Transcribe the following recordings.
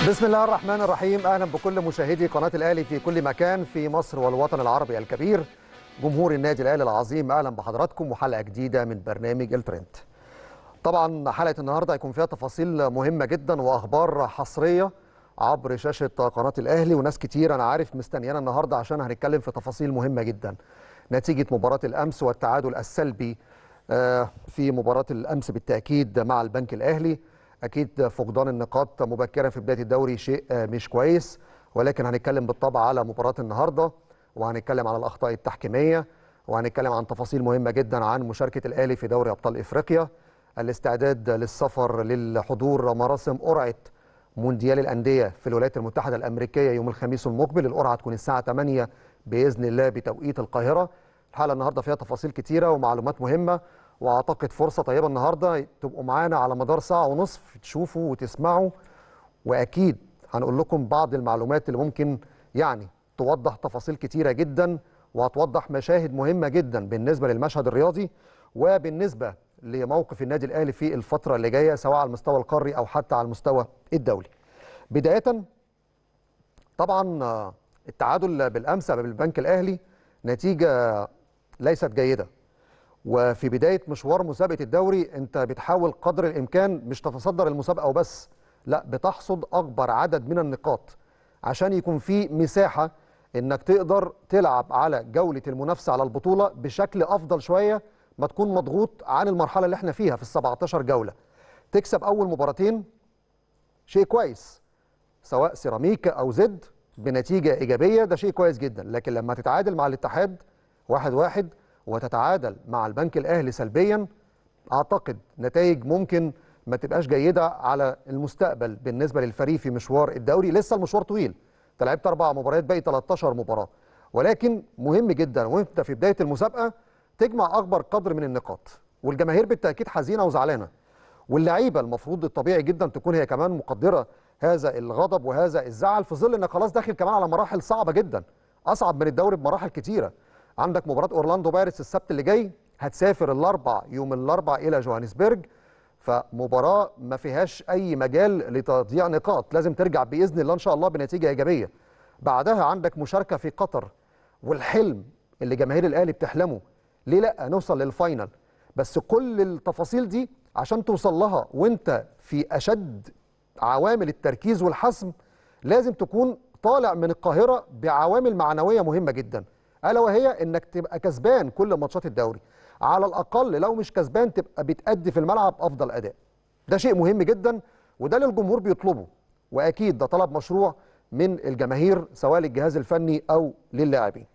بسم الله الرحمن الرحيم اهلا بكل مشاهدي قناه الاهلي في كل مكان في مصر والوطن العربي الكبير جمهور النادي الاهلي العظيم اهلا بحضراتكم وحلقه جديده من برنامج الترند طبعا حلقه النهارده هيكون فيها تفاصيل مهمه جدا واخبار حصريه عبر شاشه قناه الاهلي وناس كتير انا عارف مستنيانا النهارده عشان هنتكلم في تفاصيل مهمه جدا نتيجه مباراه الامس والتعادل السلبي آه، في مباراه الامس بالتاكيد مع البنك الاهلي اكيد فقدان النقاط مبكرا في بدايه الدوري شيء آه، مش كويس ولكن هنتكلم بالطبع على مباراه النهارده وهنتكلم على الاخطاء التحكيميه وهنتكلم عن تفاصيل مهمه جدا عن مشاركه الاهلي في دوري ابطال افريقيا الاستعداد للسفر للحضور مراسم قرعه مونديال الانديه في الولايات المتحده الامريكيه يوم الخميس المقبل القرعه هتكون الساعه 8 باذن الله بتوقيت القاهره الحلقه النهارده فيها تفاصيل كتيره ومعلومات مهمه واعتقد فرصه طيبه النهارده تبقوا معانا على مدار ساعه ونصف تشوفوا وتسمعوا واكيد هنقول لكم بعض المعلومات اللي ممكن يعني توضح تفاصيل كتيره جدا وهتوضح مشاهد مهمه جدا بالنسبه للمشهد الرياضي وبالنسبه لموقف النادي الاهلي في الفتره اللي جايه سواء على المستوى القاري او حتى على المستوى الدولي. بدايه طبعا آه، التعادل بالامس امام البنك الاهلي نتيجه ليست جيده وفي بدايه مشوار مسابقه الدوري انت بتحاول قدر الامكان مش تتصدر المسابقه وبس لا بتحصد اكبر عدد من النقاط عشان يكون في مساحه انك تقدر تلعب على جوله المنافسه على البطوله بشكل افضل شويه ما تكون مضغوط عن المرحله اللي احنا فيها في ال 17 جوله تكسب اول مباراتين شيء كويس سواء سيراميكا او زد بنتيجه ايجابيه ده شيء كويس جدا لكن لما تتعادل مع الاتحاد واحد واحد وتتعادل مع البنك الاهلي سلبيا اعتقد نتائج ممكن ما تبقاش جيده على المستقبل بالنسبه للفريق في مشوار الدوري لسه المشوار طويل انت لعبت اربع مباريات باقي 13 مباراه ولكن مهم جدا وانت في بدايه المسابقه تجمع اكبر قدر من النقاط والجماهير بالتاكيد حزينه وزعلانه واللعيبه المفروض الطبيعي جدا تكون هي كمان مقدره هذا الغضب وهذا الزعل في ظل انك خلاص داخل كمان على مراحل صعبه جدا اصعب من الدوري بمراحل كتيره عندك مباراه اورلاندو بايرتس السبت اللي جاي هتسافر الاربع يوم الاربع الى جوهانسبرج فمباراه ما فيهاش اي مجال لتضييع نقاط لازم ترجع باذن الله ان شاء الله بنتيجه ايجابيه بعدها عندك مشاركه في قطر والحلم اللي جماهير الاهلي بتحلمه ليه لا نوصل للفاينل بس كل التفاصيل دي عشان توصل لها وانت في اشد عوامل التركيز والحسم لازم تكون طالع من القاهره بعوامل معنويه مهمه جدا الا وهي انك تبقى كسبان كل ماتشات الدوري على الاقل لو مش كسبان تبقى بتأدي في الملعب افضل اداء ده شيء مهم جدا وده اللي الجمهور بيطلبه واكيد ده طلب مشروع من الجماهير سواء للجهاز الفني او للاعبين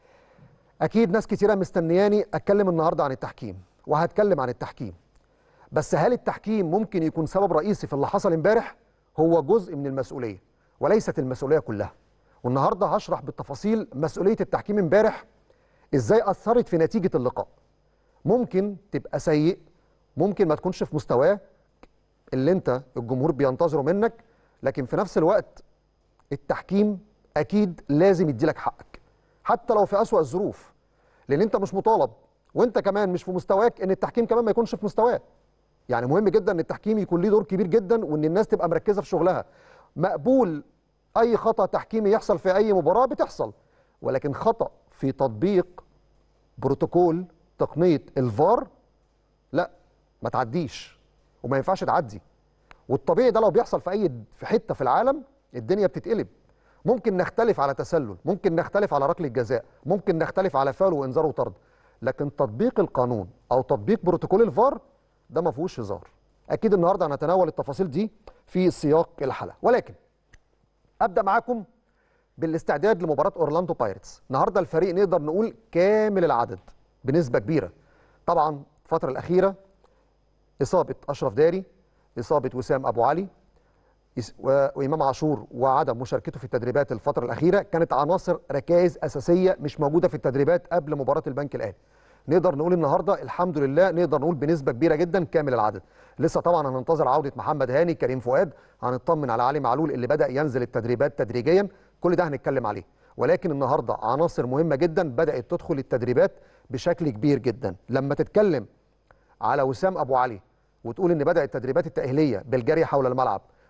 اكيد ناس كتيره مستنياني اتكلم النهارده عن التحكيم وهتكلم عن التحكيم بس هل التحكيم ممكن يكون سبب رئيسي في اللي حصل امبارح هو جزء من المسؤوليه وليست المسؤوليه كلها والنهارده هشرح بالتفاصيل مسؤوليه التحكيم امبارح ازاي اثرت في نتيجه اللقاء ممكن تبقى سيء ممكن ما تكونش في مستواه اللي انت الجمهور بينتظره منك لكن في نفس الوقت التحكيم اكيد لازم يديلك حقك حتى لو في اسوأ الظروف لان انت مش مطالب وانت كمان مش في مستواك ان التحكيم كمان ما يكونش في مستواه يعني مهم جدا ان التحكيم يكون ليه دور كبير جدا وان الناس تبقى مركزه في شغلها مقبول اي خطا تحكيمي يحصل في اي مباراه بتحصل ولكن خطا في تطبيق بروتوكول تقنيه الفار لا ما تعديش وما ينفعش تعدي والطبيعي ده لو بيحصل في اي في حته في العالم الدنيا بتتقلب ممكن نختلف على تسلل ممكن نختلف على ركله جزاء ممكن نختلف على فاول وانذار وطرد لكن تطبيق القانون او تطبيق بروتوكول الفار ده ما فيهوش هزار اكيد النهارده هنتناول التفاصيل دي في سياق الحلقه ولكن ابدا معاكم بالاستعداد لمباراه اورلاندو بايرتس النهارده الفريق نقدر نقول كامل العدد بنسبه كبيره طبعا الفتره الاخيره اصابه اشرف داري اصابه وسام ابو علي إس- و- وامام عاشور وعدم مشاركته في التدريبات الفتره الاخيره كانت عناصر ركائز اساسيه مش موجوده في التدريبات قبل مباراه البنك الاهلي نقدر نقول النهارده الحمد لله نقدر نقول بنسبه كبيره جدا كامل العدد لسه طبعا هننتظر عوده محمد هاني كريم فؤاد هنطمن على علي معلول اللي بدا ينزل التدريبات تدريجيا كل ده هنتكلم عليه ولكن النهارده عناصر مهمه جدا بدات تدخل التدريبات بشكل كبير جدا لما تتكلم على وسام ابو علي وتقول ان بدا التدريبات التاهيليه بالجري حول الملعب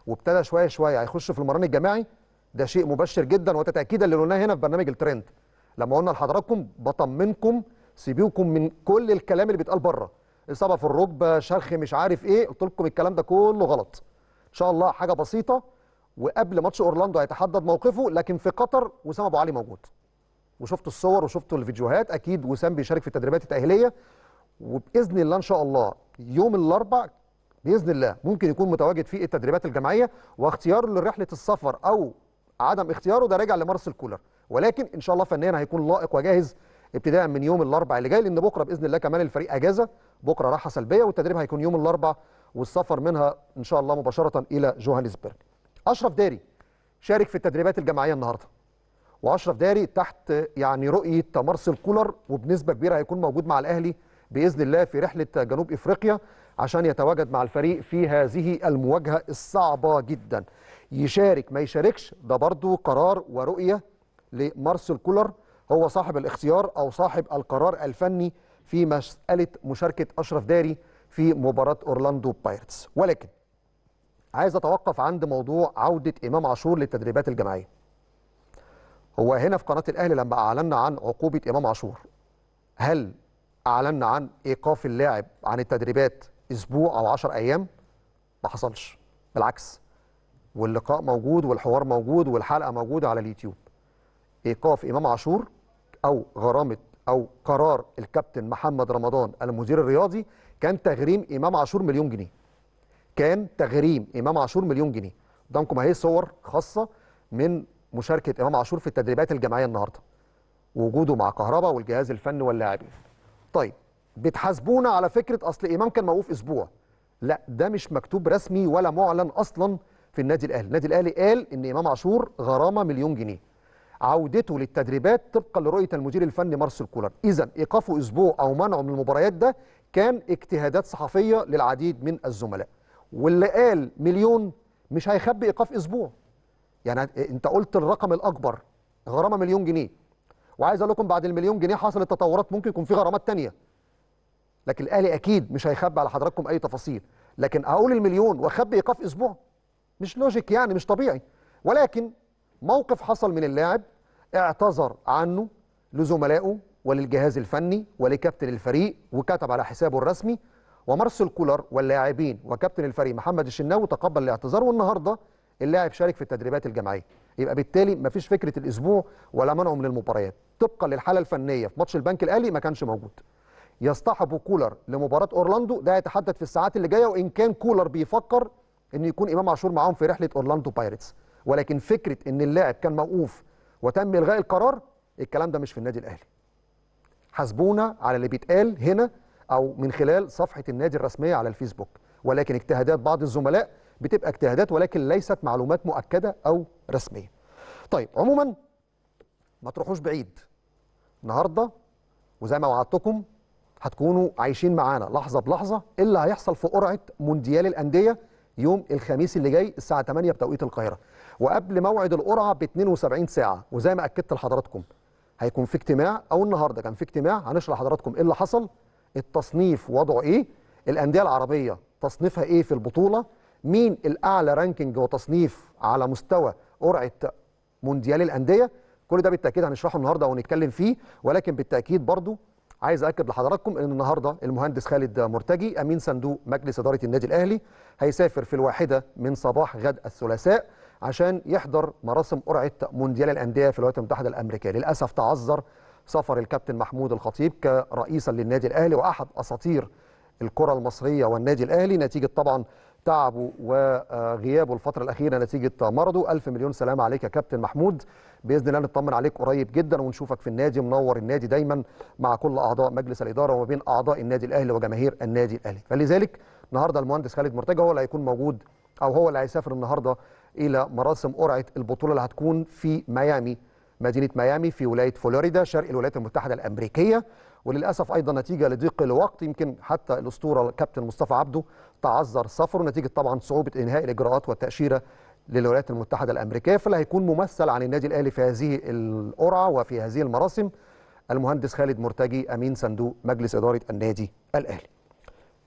وابتدى شويه شويه هيخش في المران الجماعي ده شيء مبشر جدا وتتاكيدا اللي قلناه هنا في برنامج الترند لما قلنا لحضراتكم بطمنكم سيبيكم من كل الكلام اللي بيتقال بره اصابه في الركبه شرخ مش عارف ايه قلت لكم الكلام ده كله غلط ان شاء الله حاجه بسيطه وقبل ماتش اورلاندو هيتحدد موقفه لكن في قطر وسام ابو علي موجود وشفتوا الصور وشفتوا الفيديوهات اكيد وسام بيشارك في التدريبات التاهيليه وباذن الله ان شاء الله يوم الاربع باذن الله ممكن يكون متواجد في التدريبات الجماعيه واختياره لرحله السفر او عدم اختياره ده راجع لمارسيل كولر ولكن ان شاء الله فنيا هيكون لائق وجاهز ابتداء من يوم الاربع اللي جاي لان بكره باذن الله كمان الفريق اجازه بكره راحه سلبيه والتدريب هيكون يوم الاربع والسفر منها ان شاء الله مباشره الى جوهانسبرج اشرف داري شارك في التدريبات الجماعيه النهارده واشرف داري تحت يعني رؤيه مارسيل كولر وبنسبه كبيره هيكون موجود مع الاهلي باذن الله في رحله جنوب افريقيا عشان يتواجد مع الفريق في هذه المواجهه الصعبه جدا يشارك ما يشاركش ده برضو قرار ورؤيه لمارسيل كولر هو صاحب الاختيار او صاحب القرار الفني في مساله مشاركه اشرف داري في مباراه اورلاندو بايرتس ولكن عايز اتوقف عند موضوع عوده امام عاشور للتدريبات الجماعيه هو هنا في قناه الاهلي لما اعلنا عن عقوبه امام عاشور هل اعلنا عن ايقاف اللاعب عن التدريبات اسبوع او 10 ايام ما حصلش بالعكس واللقاء موجود والحوار موجود والحلقه موجوده على اليوتيوب ايقاف امام عاشور او غرامه او قرار الكابتن محمد رمضان المدير الرياضي كان تغريم امام عاشور مليون جنيه كان تغريم امام عاشور مليون جنيه قدامكم اهي صور خاصه من مشاركه امام عاشور في التدريبات الجماعيه النهارده وجوده مع كهربا والجهاز الفني واللاعبين طيب بتحاسبونا على فكره اصل امام كان موقوف اسبوع لا ده مش مكتوب رسمي ولا معلن اصلا في النادي الاهلي النادي الاهلي قال ان امام عاشور غرامه مليون جنيه عودته للتدريبات طبقا لرؤيه المدير الفني مارسيل كولر اذا ايقافه اسبوع او منعه من المباريات ده كان اجتهادات صحفيه للعديد من الزملاء واللي قال مليون مش هيخبي ايقاف اسبوع يعني انت قلت الرقم الاكبر غرامه مليون جنيه وعايز اقول لكم بعد المليون جنيه حصلت تطورات ممكن يكون في غرامات تانية لكن الاهلي اكيد مش هيخبي على حضراتكم اي تفاصيل لكن اقول المليون واخبي ايقاف اسبوع مش لوجيك يعني مش طبيعي ولكن موقف حصل من اللاعب اعتذر عنه لزملائه وللجهاز الفني ولكابتن الفريق وكتب على حسابه الرسمي ومارسيل كولر واللاعبين وكابتن الفريق محمد الشناوي تقبل الاعتذار والنهارده اللاعب شارك في التدريبات الجماعيه يبقى بالتالي مفيش فكره الاسبوع ولا منعه من المباريات طبقا للحاله الفنيه في ماتش البنك الاهلي ما كانش موجود يصطحب كولر لمباراه اورلاندو ده يتحدد في الساعات اللي جايه وان كان كولر بيفكر ان يكون امام عاشور معاهم في رحله اورلاندو بايرتس ولكن فكره ان اللاعب كان موقوف وتم الغاء القرار الكلام ده مش في النادي الاهلي حاسبونا على اللي بيتقال هنا او من خلال صفحه النادي الرسميه على الفيسبوك ولكن اجتهادات بعض الزملاء بتبقى اجتهادات ولكن ليست معلومات مؤكده او رسميه طيب عموما ما تروحوش بعيد النهارده وزي ما وعدتكم هتكونوا عايشين معانا لحظه بلحظه ايه اللي هيحصل في قرعه مونديال الانديه يوم الخميس اللي جاي الساعه 8 بتوقيت القاهره وقبل موعد القرعه ب 72 ساعه وزي ما اكدت لحضراتكم هيكون في اجتماع او النهارده كان في اجتماع هنشرح لحضراتكم ايه اللي حصل التصنيف وضعه ايه الانديه العربيه تصنيفها ايه في البطوله مين الاعلى رانكينج وتصنيف على مستوى قرعه مونديال الانديه كل ده بالتاكيد هنشرحه النهارده ونتكلم فيه ولكن بالتاكيد برضو عايز اكد لحضراتكم ان النهارده المهندس خالد مرتجي امين صندوق مجلس اداره النادي الاهلي هيسافر في الواحده من صباح غد الثلاثاء عشان يحضر مراسم قرعه مونديال الانديه في الولايات المتحده الامريكيه للاسف تعذر سفر الكابتن محمود الخطيب كرئيسا للنادي الاهلي واحد اساطير الكره المصريه والنادي الاهلي نتيجه طبعا تعبه وغيابه الفترة الأخيرة نتيجة مرضه ألف مليون سلامة عليك يا كابتن محمود بإذن الله نطمن عليك قريب جدا ونشوفك في النادي منور النادي دايما مع كل أعضاء مجلس الإدارة وما بين أعضاء النادي الأهلي وجماهير النادي الأهلي فلذلك النهارده المهندس خالد مرتجى هو اللي هيكون موجود أو هو اللي هيسافر النهارده إلى مراسم قرعة البطولة اللي هتكون في ميامي مدينة ميامي في ولاية فلوريدا شرق الولايات المتحدة الأمريكية وللاسف ايضا نتيجه لضيق الوقت يمكن حتى الاسطوره الكابتن مصطفى عبده تعذر سفره نتيجه طبعا صعوبه انهاء الاجراءات والتاشيره للولايات المتحده الامريكيه فاللي هيكون ممثل عن النادي الاهلي في هذه القرعه وفي هذه المراسم المهندس خالد مرتجي امين صندوق مجلس اداره النادي الاهلي.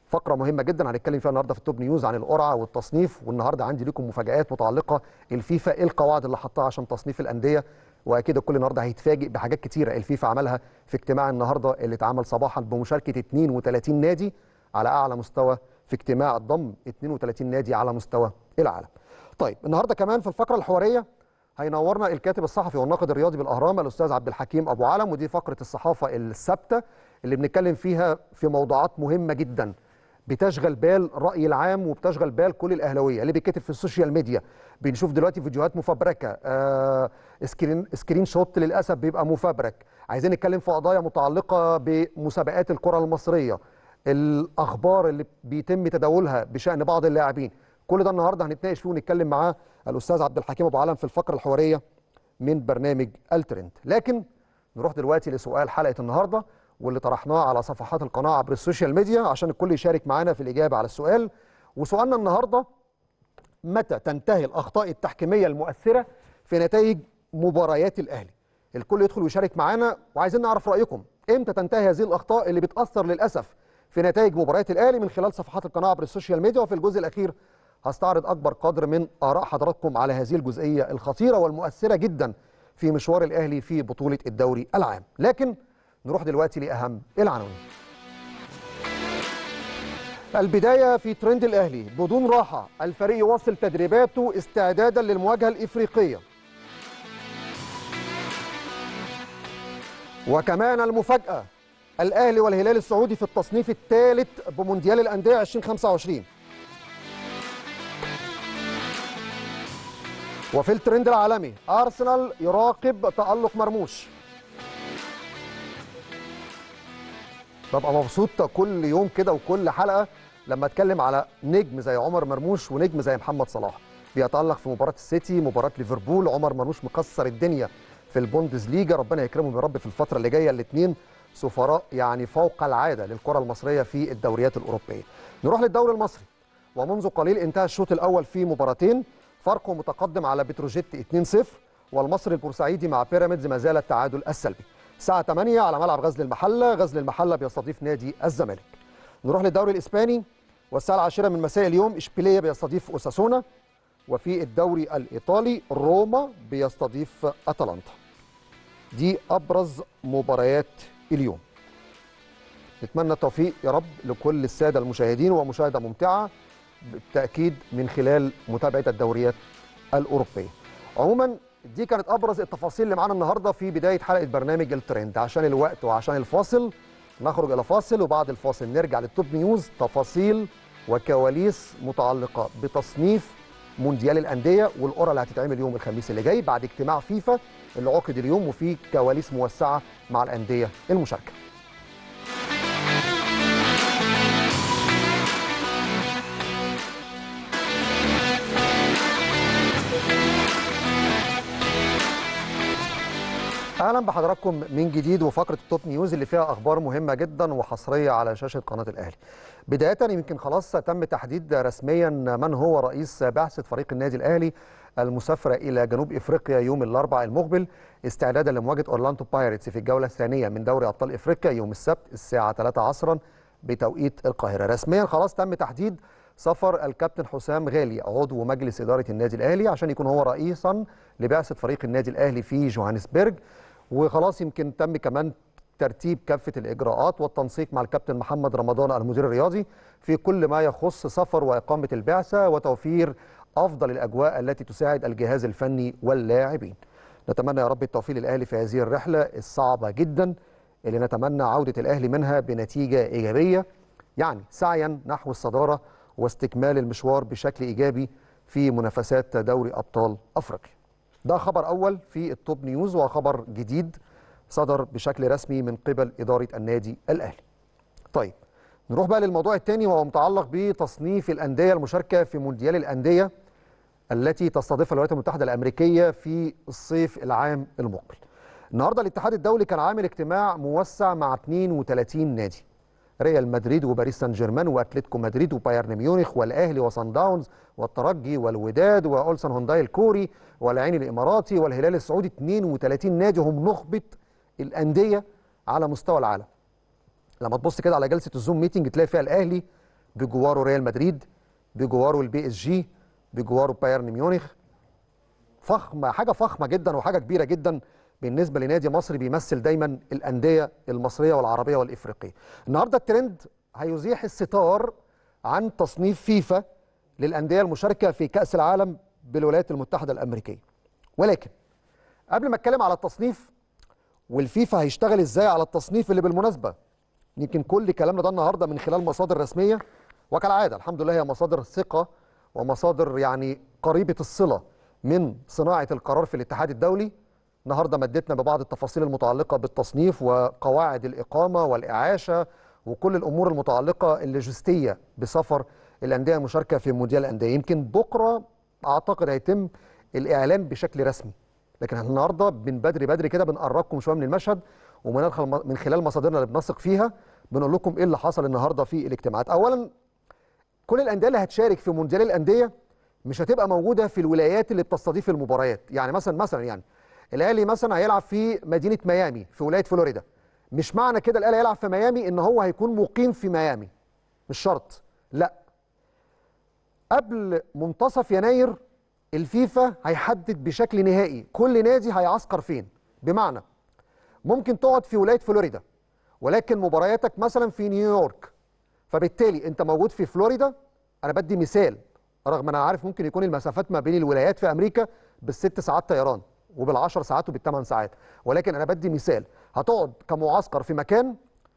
فقره مهمه جدا هنتكلم فيها النهارده في التوب نيوز عن القرعه والتصنيف والنهارده عندي لكم مفاجات متعلقه الفيفا ايه القواعد اللي حطها عشان تصنيف الانديه واكيد الكل النهارده هيتفاجئ بحاجات كتيره الفيفا عملها في اجتماع النهارده اللي اتعمل صباحا بمشاركه 32 نادي على اعلى مستوى في اجتماع ضم 32 نادي على مستوى العالم. طيب النهارده كمان في الفقره الحواريه هينورنا الكاتب الصحفي والناقد الرياضي بالاهرام الاستاذ عبد الحكيم ابو علم ودي فقره الصحافه الثابته اللي بنتكلم فيها في موضوعات مهمه جدا بتشغل بال الراي العام وبتشغل بال كل الاهلاويه اللي بيتكتب في السوشيال ميديا بنشوف دلوقتي فيديوهات مفبركه آه سكرين سكرين شوت للاسف بيبقى مفبرك عايزين نتكلم في قضايا متعلقه بمسابقات الكره المصريه الاخبار اللي بيتم تداولها بشان بعض اللاعبين كل ده النهارده هنتناقش فيه ونتكلم معاه الاستاذ عبد الحكيم ابو علم في الفقره الحواريه من برنامج الترند لكن نروح دلوقتي لسؤال حلقه النهارده واللي طرحناه على صفحات القناه عبر السوشيال ميديا عشان الكل يشارك معانا في الاجابه على السؤال وسؤالنا النهارده متى تنتهي الاخطاء التحكيميه المؤثره في نتائج مباريات الاهلي الكل يدخل ويشارك معانا وعايزين نعرف رايكم امتى تنتهي هذه الاخطاء اللي بتاثر للاسف في نتائج مباريات الاهلي من خلال صفحات القناه عبر السوشيال ميديا وفي الجزء الاخير هستعرض اكبر قدر من اراء حضراتكم على هذه الجزئيه الخطيره والمؤثره جدا في مشوار الاهلي في بطوله الدوري العام لكن نروح دلوقتي لاهم العناوين البدايه في ترند الاهلي بدون راحه الفريق يواصل تدريباته استعدادا للمواجهه الافريقيه وكمان المفاجاه الاهلي والهلال السعودي في التصنيف الثالث بمونديال الانديه 2025 وفي الترند العالمي ارسنال يراقب تالق مرموش ببقى مبسوط كل يوم كده وكل حلقه لما اتكلم على نجم زي عمر مرموش ونجم زي محمد صلاح بيتالق في مباراه السيتي مباراه ليفربول عمر مرموش مكسر الدنيا في البوندز ليجا ربنا يكرمهم يا رب في الفتره اللي جايه الاثنين سفراء يعني فوق العاده للكره المصريه في الدوريات الاوروبيه نروح للدوري المصري ومنذ قليل انتهى الشوط الاول في مباراتين فرقه متقدم على بتروجيت 2-0 والمصري البورسعيدي مع بيراميدز ما زال التعادل السلبي الساعة 8 على ملعب غزل المحلة غزل المحلة بيستضيف نادي الزمالك نروح للدوري الإسباني والساعة العاشرة من مساء اليوم إشبيلية بيستضيف أوساسونا وفي الدوري الإيطالي روما بيستضيف أتلانتا دي أبرز مباريات اليوم نتمنى التوفيق يا رب لكل السادة المشاهدين ومشاهدة ممتعة بالتأكيد من خلال متابعة الدوريات الأوروبية عموما دي كانت ابرز التفاصيل اللي معانا النهارده في بدايه حلقه برنامج الترند عشان الوقت وعشان الفاصل نخرج الى فاصل وبعد الفاصل نرجع للتوب نيوز تفاصيل وكواليس متعلقه بتصنيف مونديال الانديه والقرعه اللي هتتعمل يوم الخميس اللي جاي بعد اجتماع فيفا اللي عقد اليوم وفيه كواليس موسعه مع الانديه المشاركه اهلا بحضراتكم من جديد وفقره التوب نيوز اللي فيها اخبار مهمه جدا وحصريه على شاشه قناه الاهلي. بدايه يمكن خلاص تم تحديد رسميا من هو رئيس بعثه فريق النادي الاهلي المسافره الى جنوب افريقيا يوم الاربعاء المقبل استعدادا لمواجهه اورلاندو بايرتس في الجوله الثانيه من دوري ابطال افريقيا يوم السبت الساعه 3 عصرا بتوقيت القاهره. رسميا خلاص تم تحديد سفر الكابتن حسام غالي عضو مجلس اداره النادي الاهلي عشان يكون هو رئيسا لبعثه فريق النادي الاهلي في جوهانسبرج وخلاص يمكن تم كمان ترتيب كافه الاجراءات والتنسيق مع الكابتن محمد رمضان المدير الرياضي في كل ما يخص سفر واقامه البعثه وتوفير افضل الاجواء التي تساعد الجهاز الفني واللاعبين. نتمنى يا رب التوفيق للاهلي في هذه الرحله الصعبه جدا اللي نتمنى عوده الاهلي منها بنتيجه ايجابيه يعني سعيا نحو الصداره واستكمال المشوار بشكل ايجابي في منافسات دوري ابطال افريقيا. ده خبر أول في التوب نيوز وخبر جديد صدر بشكل رسمي من قبل إدارة النادي الأهلي طيب نروح بقى للموضوع الثاني وهو متعلق بتصنيف الأندية المشاركة في مونديال الأندية التي تستضيفها الولايات المتحدة الأمريكية في الصيف العام المقبل النهارده الاتحاد الدولي كان عامل اجتماع موسع مع 32 نادي ريال مدريد وباريس سان جيرمان واتلتيكو مدريد وبايرن ميونخ والاهلي وصن داونز والترجي والوداد واولسن هونداي الكوري والعين الاماراتي والهلال السعودي 32 نادي هم نخبه الانديه على مستوى العالم. لما تبص كده على جلسه الزوم ميتنج تلاقي فيها الاهلي بجواره ريال مدريد بجواره البي اس جي بجواره بايرن ميونخ فخمه حاجه فخمه جدا وحاجه كبيره جدا بالنسبه لنادي مصري بيمثل دايما الانديه المصريه والعربيه والافريقيه. النهارده الترند هيزيح الستار عن تصنيف فيفا للانديه المشاركه في كاس العالم بالولايات المتحده الامريكيه. ولكن قبل ما اتكلم على التصنيف والفيفا هيشتغل ازاي على التصنيف اللي بالمناسبه يمكن كل كلامنا ده النهارده من خلال مصادر رسميه وكالعاده الحمد لله هي مصادر ثقه ومصادر يعني قريبه الصله من صناعه القرار في الاتحاد الدولي النهارده مدتنا ببعض التفاصيل المتعلقه بالتصنيف وقواعد الاقامه والاعاشه وكل الامور المتعلقه اللوجستيه بسفر الانديه المشاركه في مونديال الانديه يمكن بكره اعتقد هيتم الاعلان بشكل رسمي لكن احنا النهارده من بدري بدري كده بنقربكم شويه من المشهد ومن من خلال مصادرنا اللي بنثق فيها بنقول لكم ايه اللي حصل النهارده في الاجتماعات اولا كل الانديه اللي هتشارك في مونديال الانديه مش هتبقى موجوده في الولايات اللي بتستضيف المباريات يعني مثلا مثلا يعني الاهلي مثلا هيلعب في مدينه ميامي في ولايه فلوريدا مش معنى كده الاهلي هيلعب في ميامي ان هو هيكون مقيم في ميامي مش شرط لا قبل منتصف يناير الفيفا هيحدد بشكل نهائي كل نادي هيعسكر فين بمعنى ممكن تقعد في ولايه فلوريدا ولكن مبارياتك مثلا في نيويورك فبالتالي انت موجود في فلوريدا انا بدي مثال رغم انا عارف ممكن يكون المسافات ما بين الولايات في امريكا بالست ساعات طيران وبالعشر ساعات وبالثمان ساعات ولكن انا بدي مثال هتقعد كمعسكر في مكان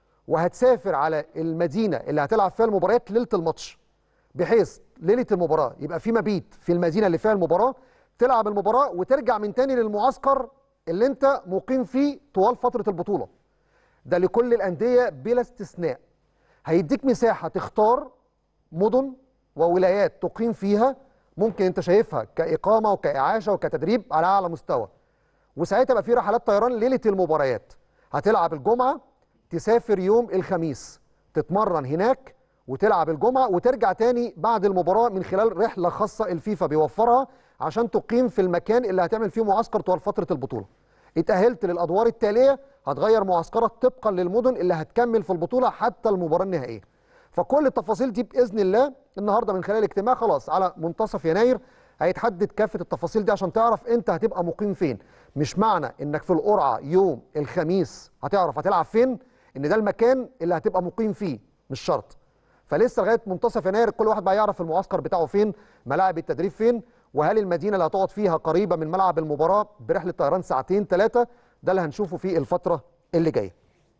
وهتسافر على المدينه اللي هتلعب فيها المباريات ليله الماتش بحيث ليله المباراه يبقى في مبيت في المدينه اللي فيها المباراه تلعب المباراه وترجع من تاني للمعسكر اللي انت مقيم فيه طوال فتره البطوله ده لكل الانديه بلا استثناء هيديك مساحه تختار مدن وولايات تقيم فيها ممكن انت شايفها كاقامه وكاعاشه وكتدريب على اعلى مستوى وساعتها يبقى في رحلات طيران ليله المباريات هتلعب الجمعه تسافر يوم الخميس تتمرن هناك وتلعب الجمعه وترجع تاني بعد المباراه من خلال رحله خاصه الفيفا بيوفرها عشان تقيم في المكان اللي هتعمل فيه معسكر طوال فتره البطوله اتأهلت للأدوار التالية هتغير معسكرك طبقا للمدن اللي هتكمل في البطولة حتى المباراة النهائية فكل التفاصيل دي بإذن الله النهاردة من خلال الاجتماع خلاص على منتصف يناير هيتحدد كافة التفاصيل دي عشان تعرف انت هتبقى مقيم فين مش معنى انك في القرعة يوم الخميس هتعرف هتلعب فين ان ده المكان اللي هتبقى مقيم فيه مش شرط فلسه لغايه منتصف يناير كل واحد بقى يعرف المعسكر بتاعه فين ملاعب التدريب فين وهل المدينه اللي هتقعد فيها قريبه من ملعب المباراه برحله طيران ساعتين ثلاثه ده اللي هنشوفه في الفتره اللي جايه.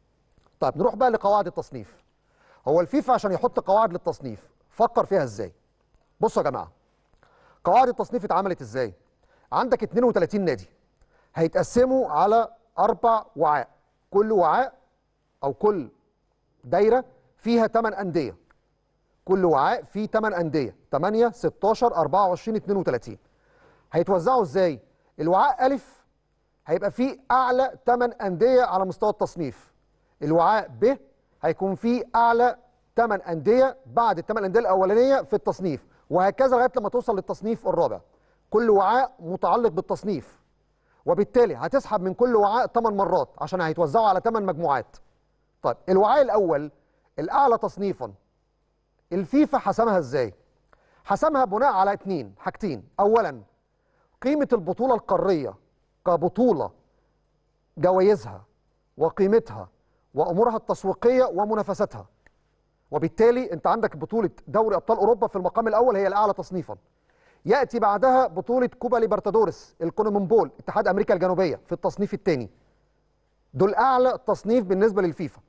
طيب نروح بقى لقواعد التصنيف. هو الفيفا عشان يحط قواعد للتصنيف فكر فيها ازاي؟ بصوا يا جماعه قواعد التصنيف اتعملت ازاي؟ عندك 32 نادي هيتقسموا على اربع وعاء كل وعاء او كل دايره فيها 8 انديه كل وعاء فيه 8 انديه 8 16 24 32 هيتوزعوا ازاي الوعاء الف هيبقى فيه اعلى 8 انديه على مستوى التصنيف الوعاء ب هيكون فيه اعلى 8 انديه بعد الثمان انديه الاولانيه في التصنيف وهكذا لغايه لما توصل للتصنيف الرابع كل وعاء متعلق بالتصنيف وبالتالي هتسحب من كل وعاء 8 مرات عشان هيتوزعوا على 8 مجموعات طيب الوعاء الاول الاعلى تصنيفا الفيفا حسمها ازاي حسمها بناء على اتنين حاجتين اولا قيمه البطوله القاريه كبطوله جوائزها وقيمتها وامورها التسويقيه ومنافستها وبالتالي انت عندك بطوله دوري ابطال اوروبا في المقام الاول هي الاعلى تصنيفا ياتي بعدها بطوله كوبا ليبرتادوريس الكونمنبول اتحاد امريكا الجنوبيه في التصنيف الثاني دول اعلى تصنيف بالنسبه للفيفا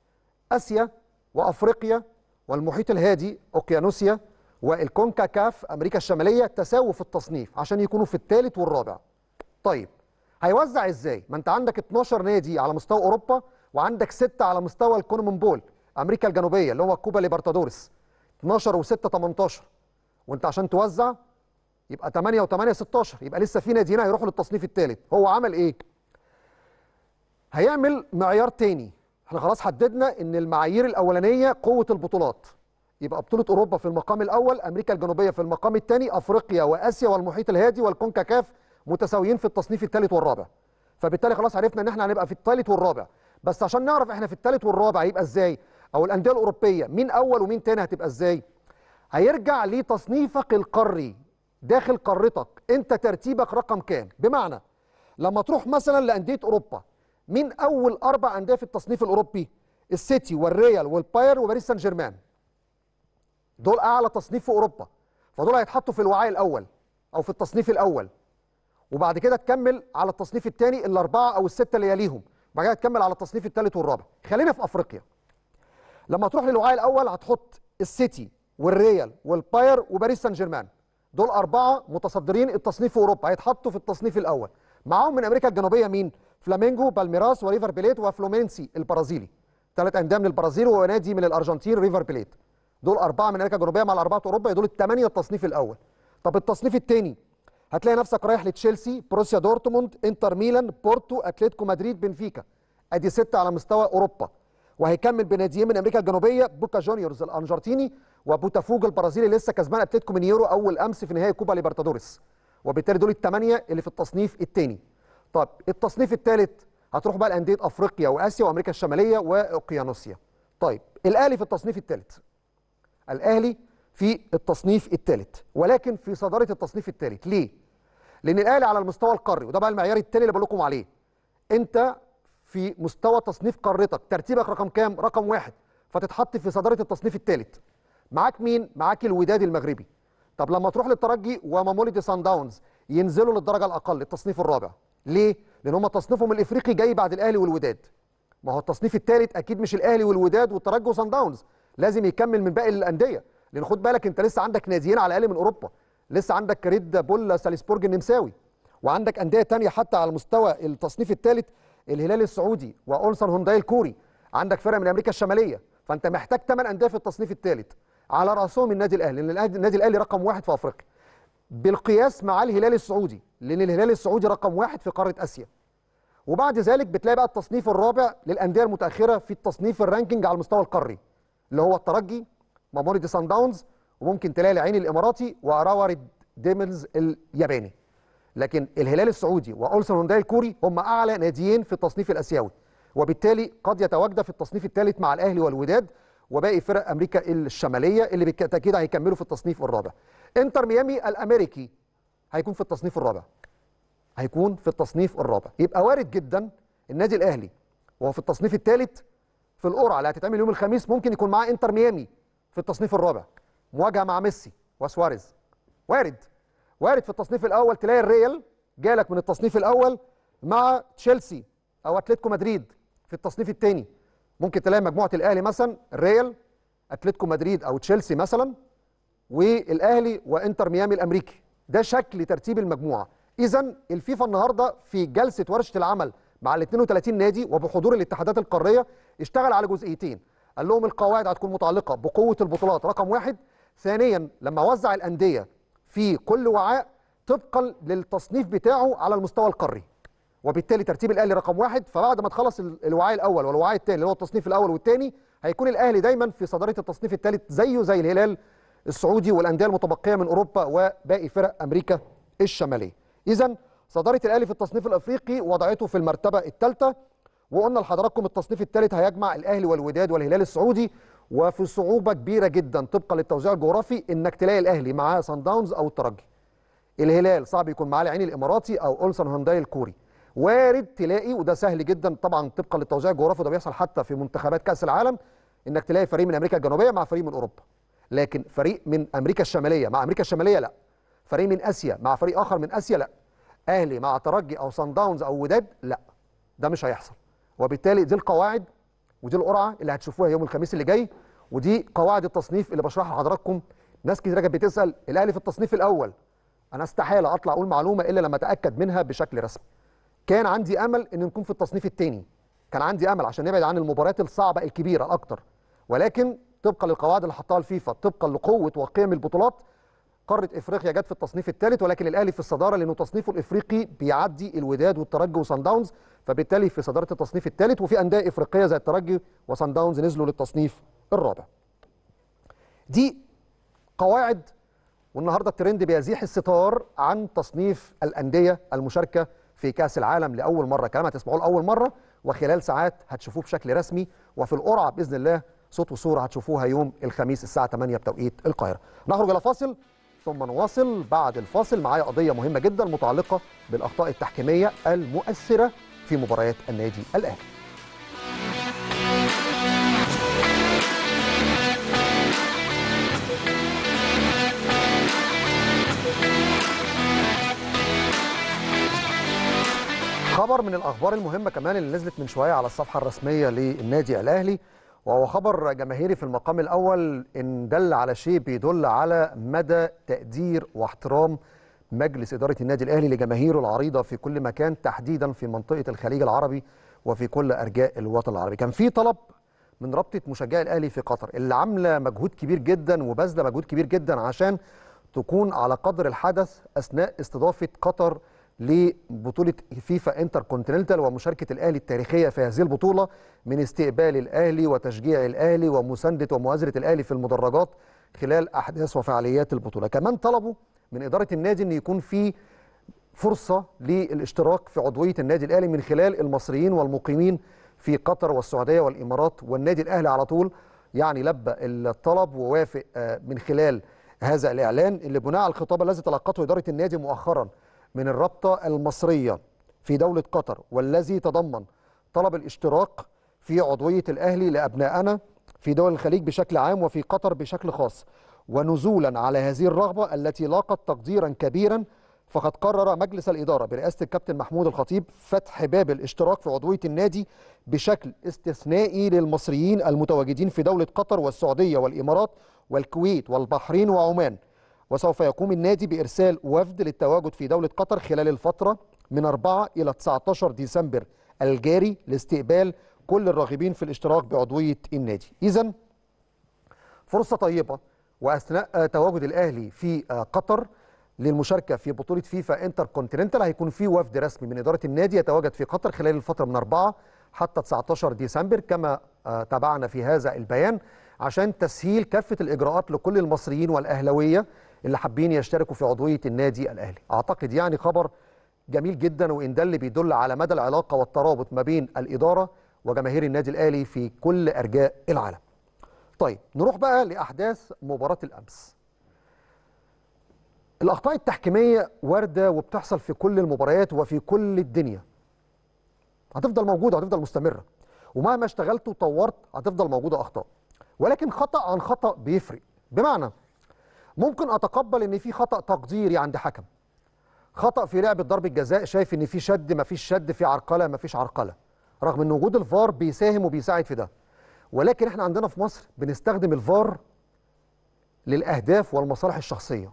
اسيا وافريقيا والمحيط الهادي اوقيانوسيا والكونكاكاف امريكا الشماليه تساووا في التصنيف عشان يكونوا في الثالث والرابع. طيب هيوزع ازاي؟ ما انت عندك 12 نادي على مستوى اوروبا وعندك 6 على مستوى الكونمنبول امريكا الجنوبيه اللي هو كوبا ليبرتادوريس 12 و6 18 وانت عشان توزع يبقى 8 و8 16 يبقى لسه في ناديين هيروحوا للتصنيف الثالث هو عمل ايه؟ هيعمل معيار تاني احنا خلاص حددنا ان المعايير الاولانيه قوه البطولات يبقى بطوله اوروبا في المقام الاول امريكا الجنوبيه في المقام الثاني افريقيا واسيا والمحيط الهادي والكونكاكاف متساويين في التصنيف الثالث والرابع فبالتالي خلاص عرفنا ان احنا هنبقى في الثالث والرابع بس عشان نعرف احنا في الثالث والرابع هيبقى ازاي او الانديه الاوروبيه مين اول ومين تاني هتبقى ازاي هيرجع لتصنيفك القاري داخل قارتك انت ترتيبك رقم كام بمعنى لما تروح مثلا لانديه اوروبا مين اول اربع انديه في التصنيف الاوروبي السيتي والريال والباير وباريس سان جيرمان دول اعلى تصنيف في اوروبا فدول هيتحطوا في الوعاء الاول او في التصنيف الاول وبعد كده تكمل على التصنيف الثاني الاربعه او السته اللي يليهم بعد كده تكمل على التصنيف الثالث والرابع خلينا في افريقيا لما تروح للوعاء الاول هتحط السيتي والريال والباير وباريس سان جيرمان دول اربعه متصدرين التصنيف في اوروبا هيتحطوا في التصنيف الاول معاهم من امريكا الجنوبيه مين فلامينجو بالميراس وريفر بليت وفلومينسي البرازيلي ثلاث انديه من البرازيل ونادي من الارجنتين ريفر بليت دول اربعه من امريكا الجنوبيه مع الاربعه اوروبا دول الثمانيه التصنيف الاول طب التصنيف الثاني هتلاقي نفسك رايح لتشيلسي بروسيا دورتموند انتر ميلان بورتو اتلتيكو مدريد بنفيكا ادي سته على مستوى اوروبا وهيكمل بناديين من امريكا الجنوبيه بوكا جونيورز الارجنتيني وبوتافوج البرازيلي لسه كسبان اتلتيكو مينيرو اول امس في نهائي كوبا ليبرتادوريس وبالتالي دول الثمانيه اللي في التصنيف الثاني طب التصنيف الثالث هتروح بقى لانديه افريقيا واسيا وامريكا الشماليه واوقيانوسيا طيب الاهلي في التصنيف الثالث الاهلي في التصنيف الثالث ولكن في صداره التصنيف الثالث ليه لان الاهلي على المستوى القاري وده بقى المعيار الثاني اللي بقول لكم عليه انت في مستوى تصنيف قارتك ترتيبك رقم كام رقم واحد فتتحط في صداره التصنيف الثالث معاك مين معاك الوداد المغربي طب لما تروح للترجي وماموليدي سان داونز ينزلوا للدرجه الاقل التصنيف الرابع ليه لان هم تصنيفهم الافريقي جاي بعد الاهلي والوداد ما هو التصنيف الثالث اكيد مش الاهلي والوداد والترجي وسان داونز لازم يكمل من باقي الانديه لان خد بالك انت لسه عندك ناديين على الاقل من اوروبا لسه عندك ريد بول ساليسبورج النمساوي وعندك انديه تانية حتى على مستوى التصنيف الثالث الهلال السعودي واولسن هونداي الكوري عندك فرق من امريكا الشماليه فانت محتاج ثمان انديه في التصنيف الثالث على راسهم النادي الاهلي لان النادي الاهلي رقم واحد في افريقيا بالقياس مع الهلال السعودي لان الهلال السعودي رقم واحد في قاره اسيا وبعد ذلك بتلاقي بقى التصنيف الرابع للانديه المتاخره في التصنيف الرانكينج على المستوى القاري اللي هو الترجي ماموريدي سان داونز وممكن تلاقي العين الاماراتي واراوا ديملز الياباني لكن الهلال السعودي واولسن هونداي الكوري هم اعلى ناديين في التصنيف الاسيوي وبالتالي قد يتواجد في التصنيف الثالث مع الاهلي والوداد وباقي فرق امريكا الشماليه اللي بالتاكيد هيكملوا في التصنيف الرابع انتر ميامي الامريكي هيكون في التصنيف الرابع هيكون في التصنيف الرابع يبقى وارد جدا النادي الاهلي وهو في التصنيف الثالث في القرعه اللي هتتعمل يوم الخميس ممكن يكون معاه انتر ميامي في التصنيف الرابع مواجهه مع ميسي وسواريز وارد وارد في التصنيف الاول تلاقي الريال جالك من التصنيف الاول مع تشيلسي او اتلتيكو مدريد في التصنيف الثاني ممكن تلاقي مجموعه الاهلي مثلا الريال اتلتيكو مدريد او تشيلسي مثلا والاهلي وانتر ميامي الامريكي ده شكل ترتيب المجموعه اذا الفيفا النهارده في جلسه ورشه العمل مع ال 32 نادي وبحضور الاتحادات القاريه اشتغل على جزئيتين قال لهم القواعد هتكون متعلقه بقوه البطولات رقم واحد ثانيا لما وزع الانديه في كل وعاء طبقا للتصنيف بتاعه على المستوى القاري وبالتالي ترتيب الاهلي رقم واحد فبعد ما تخلص الوعاء الاول والوعاء الثاني اللي هو التصنيف الاول والثاني هيكون الاهلي دايما في صداره التصنيف الثالث زيه زي الهلال السعودي والانديه المتبقيه من اوروبا وباقي فرق امريكا الشماليه. اذا صداره الاهلي في التصنيف الافريقي وضعته في المرتبه الثالثه وقلنا لحضراتكم التصنيف الثالث هيجمع الاهلي والوداد والهلال السعودي وفي صعوبه كبيره جدا طبقا للتوزيع الجغرافي انك تلاقي الاهلي معاه سان داونز او الترجي. الهلال صعب يكون معاه العين الاماراتي او اولسن هونداي الكوري. وارد تلاقي وده سهل جدا طبعا طبقا للتوزيع الجغرافي وده بيحصل حتى في منتخبات كاس العالم انك تلاقي فريق من امريكا الجنوبيه مع فريق من اوروبا. لكن فريق من امريكا الشماليه مع امريكا الشماليه لا. فريق من اسيا مع فريق اخر من اسيا لا. اهلي مع ترجي او سان داونز او وداد لا. ده مش هيحصل. وبالتالي دي القواعد ودي القرعه اللي هتشوفوها يوم الخميس اللي جاي ودي قواعد التصنيف اللي بشرحها لحضراتكم ناس كتير كانت بتسال الاهلي في التصنيف الاول انا استحاله اطلع اقول معلومه الا لما اتاكد منها بشكل رسمي كان عندي امل ان نكون في التصنيف الثاني كان عندي امل عشان نبعد عن المباريات الصعبه الكبيره الاكتر ولكن طبقا للقواعد اللي حطها الفيفا طبقا لقوه وقيم البطولات قاره افريقيا جت في التصنيف الثالث ولكن الاهلي في الصداره لانه تصنيفه الافريقي بيعدي الوداد والترجي وصن داونز فبالتالي في صداره التصنيف الثالث وفي انديه افريقيه زي الترجي وصن داونز نزلوا للتصنيف الرابع. دي قواعد والنهارده الترند بيزيح الستار عن تصنيف الانديه المشاركه في كاس العالم لاول مره كلام هتسمعوه لاول مره وخلال ساعات هتشوفوه بشكل رسمي وفي القرعه باذن الله صوت وصوره هتشوفوها يوم الخميس الساعه 8 بتوقيت القاهره نخرج الى فاصل ثم نواصل بعد الفاصل معايا قضيه مهمه جدا متعلقه بالاخطاء التحكيميه المؤثره في مباريات النادي الاهلي خبر من الاخبار المهمه كمان اللي نزلت من شويه على الصفحه الرسميه للنادي الاهلي وهو خبر جماهيري في المقام الاول ان دل على شيء بيدل على مدى تقدير واحترام مجلس اداره النادي الاهلي لجماهيره العريضه في كل مكان تحديدا في منطقه الخليج العربي وفي كل ارجاء الوطن العربي كان في طلب من رابطه مشجعي الاهلي في قطر اللي عامله مجهود كبير جدا وبذله مجهود كبير جدا عشان تكون على قدر الحدث اثناء استضافه قطر لبطوله فيفا انتر كونتيننتال ومشاركه الاهلي التاريخيه في هذه البطوله من استقبال الاهلي وتشجيع الاهلي ومسانده ومؤازره الاهلي في المدرجات خلال احداث وفعاليات البطوله كمان طلبوا من اداره النادي ان يكون في فرصه للاشتراك في عضويه النادي الاهلي من خلال المصريين والمقيمين في قطر والسعوديه والامارات والنادي الاهلي على طول يعني لبى الطلب ووافق من خلال هذا الاعلان اللي بناء على الخطاب الذي تلقته اداره النادي مؤخرا من الرابطه المصريه في دوله قطر والذي تضمن طلب الاشتراك في عضويه الاهلي لابنائنا في دول الخليج بشكل عام وفي قطر بشكل خاص ونزولا على هذه الرغبه التي لاقت تقديرا كبيرا فقد قرر مجلس الاداره برئاسه الكابتن محمود الخطيب فتح باب الاشتراك في عضويه النادي بشكل استثنائي للمصريين المتواجدين في دوله قطر والسعوديه والامارات والكويت والبحرين وعمان وسوف يقوم النادي بإرسال وفد للتواجد في دولة قطر خلال الفترة من 4 إلى 19 ديسمبر الجاري لاستقبال كل الراغبين في الاشتراك بعضوية النادي إذا فرصة طيبة وأثناء تواجد الأهلي في قطر للمشاركة في بطولة فيفا انتر كونتيننتال هيكون في وفد رسمي من إدارة النادي يتواجد في قطر خلال الفترة من 4 حتى 19 ديسمبر كما تابعنا في هذا البيان عشان تسهيل كافة الإجراءات لكل المصريين والأهلوية اللي حابين يشتركوا في عضويه النادي الاهلي اعتقد يعني خبر جميل جدا وان ده اللي بيدل على مدى العلاقه والترابط ما بين الاداره وجماهير النادي الاهلي في كل ارجاء العالم طيب نروح بقى لاحداث مباراه الامس الاخطاء التحكيميه وارده وبتحصل في كل المباريات وفي كل الدنيا هتفضل موجوده وهتفضل مستمره ومهما اشتغلت وطورت هتفضل موجوده اخطاء ولكن خطا عن خطا بيفرق بمعنى ممكن اتقبل ان في خطا تقديري عند حكم خطا في لعبه ضربه جزاء شايف ان في شد ما فيش شد في عرقله ما فيش عرقله رغم ان وجود الفار بيساهم وبيساعد في ده ولكن احنا عندنا في مصر بنستخدم الفار للاهداف والمصالح الشخصيه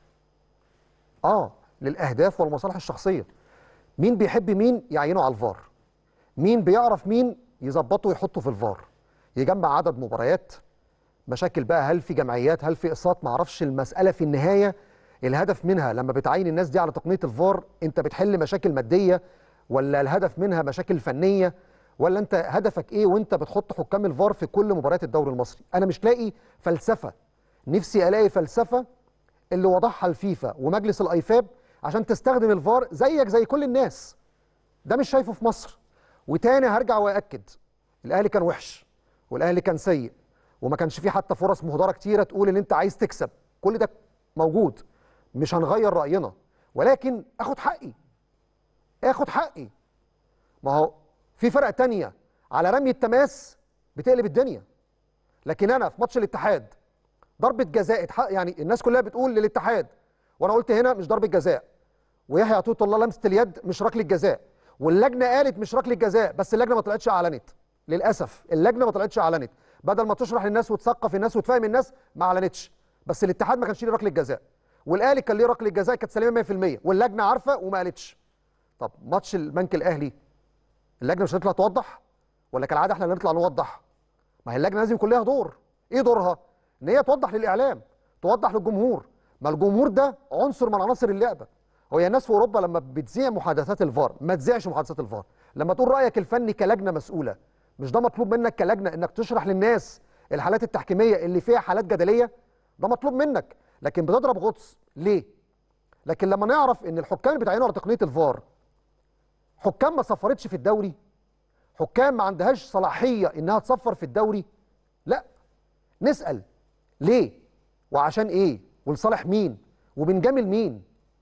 اه للاهداف والمصالح الشخصيه مين بيحب مين يعينه على الفار مين بيعرف مين يظبطه ويحطه في الفار يجمع عدد مباريات مشاكل بقى هل في جمعيات هل في اقساط ما اعرفش المساله في النهايه الهدف منها لما بتعين الناس دي على تقنيه الفار انت بتحل مشاكل ماديه ولا الهدف منها مشاكل فنيه ولا انت هدفك ايه وانت بتحط حكام الفار في كل مباريات الدوري المصري انا مش لاقي فلسفه نفسي الاقي فلسفه اللي وضعها الفيفا ومجلس الايفاب عشان تستخدم الفار زيك زي كل الناس ده مش شايفه في مصر وتاني هرجع واكد الاهلي كان وحش والاهلي كان سيء وما كانش فيه حتى فرص مهدره كتيره تقول ان انت عايز تكسب كل ده موجود مش هنغير راينا ولكن اخد حقي اخد حقي ما هو في فرق تانية على رمي التماس بتقلب الدنيا لكن انا في ماتش الاتحاد ضربه جزاء يعني الناس كلها بتقول للاتحاد وانا قلت هنا مش ضربه جزاء ويحيى عطيه الله لمسه اليد مش ركله جزاء واللجنه قالت مش ركله جزاء بس اللجنه ما طلعتش اعلنت للاسف اللجنه ما طلعتش اعلنت بدل ما تشرح للناس وتثقف الناس وتفهم الناس ما اعلنتش بس الاتحاد ما كانش ليه ركله جزاء والاهلي كان ليه ركله جزاء كانت سليمه 100% واللجنه عارفه وما قالتش طب ماتش البنك الاهلي اللجنه مش هتطلع توضح ولا كالعاده احنا اللي نطلع نوضح ما هي اللجنه لازم يكون ليها دور ايه دورها ان هي توضح للاعلام توضح للجمهور ما الجمهور ده عنصر من عناصر اللعبه هو يا الناس في اوروبا لما بتذيع محادثات الفار ما تذيعش محادثات الفار لما تقول رايك الفني كلجنه مسؤوله مش ده مطلوب منك كلجنه انك تشرح للناس الحالات التحكيميه اللي فيها حالات جدليه ده مطلوب منك لكن بتضرب غطس ليه لكن لما نعرف ان الحكام اللي بتعينوا على تقنيه الفار حكام ما صفرتش في الدوري حكام ما عندهاش صلاحيه انها تصفر في الدوري لا نسال ليه وعشان ايه ولصالح مين وبنجامل مين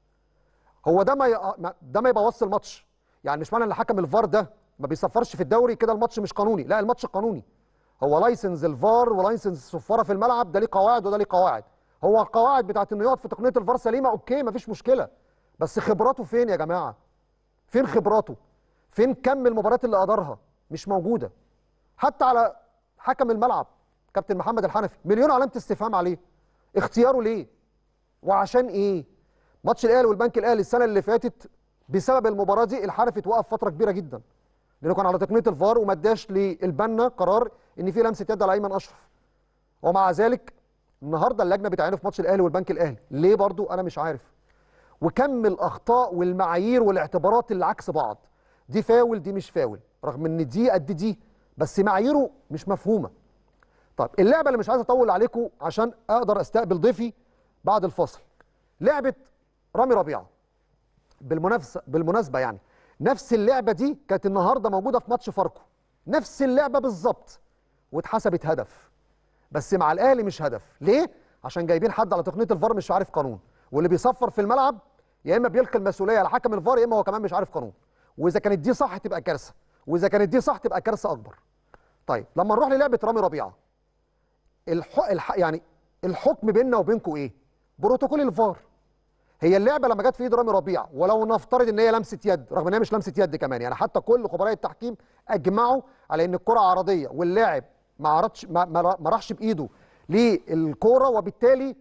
هو ده ما ي... ما- ده ما يبوظش الماتش يعني مش معنى ان حكم الفار ده ما بيصفرش في الدوري كده الماتش مش قانوني لا الماتش قانوني هو لايسنس الفار ولايسنس الصفاره في الملعب ده ليه قواعد وده ليه قواعد هو القواعد بتاعت انه يقعد في تقنيه الفار سليمه اوكي مفيش مشكله بس خبراته فين يا جماعه فين خبراته فين كم المباريات اللي قدرها مش موجوده حتى على حكم الملعب كابتن محمد الحنفي مليون علامه استفهام عليه اختياره ليه وعشان ايه ماتش الاهلي والبنك الاهلي السنه اللي فاتت بسبب المباراه دي الحنفي اتوقف فتره كبيره جدا لانه كان على تقنيه الفار وما اداش للبنا قرار ان في لمسه يد على ايمن اشرف ومع ذلك النهارده اللجنه بتعاني في ماتش الاهلي والبنك الاهلي ليه برضو انا مش عارف وكم الاخطاء والمعايير والاعتبارات اللي عكس بعض دي فاول دي مش فاول رغم ان دي قد دي بس معاييره مش مفهومه طيب اللعبه اللي مش عايز اطول عليكم عشان اقدر استقبل ضيفي بعد الفاصل لعبه رامي ربيعه بالمنافسه بالمناسبه يعني نفس اللعبه دي كانت النهارده موجوده في ماتش فاركو نفس اللعبه بالظبط واتحسبت هدف بس مع الاهلي مش هدف ليه عشان جايبين حد على تقنيه الفار مش عارف قانون واللي بيصفر في الملعب يا اما بيلقي المسؤوليه على حكم الفار يا اما هو كمان مش عارف قانون واذا كانت دي صح تبقى كارثه واذا كانت دي صح تبقى كارثه اكبر طيب لما نروح للعبه رامي ربيعه الح... الح... يعني الحكم بيننا وبينكم ايه بروتوكول الفار هي اللعبه لما جت في ايد رامي ربيعه ولو نفترض ان هي لمسه يد رغم ان هي مش لمسه يد كمان يعني حتى كل خبراء التحكيم اجمعوا على ان الكره عرضيه واللاعب ما عرضش ما, ما ما راحش بايده للكوره وبالتالي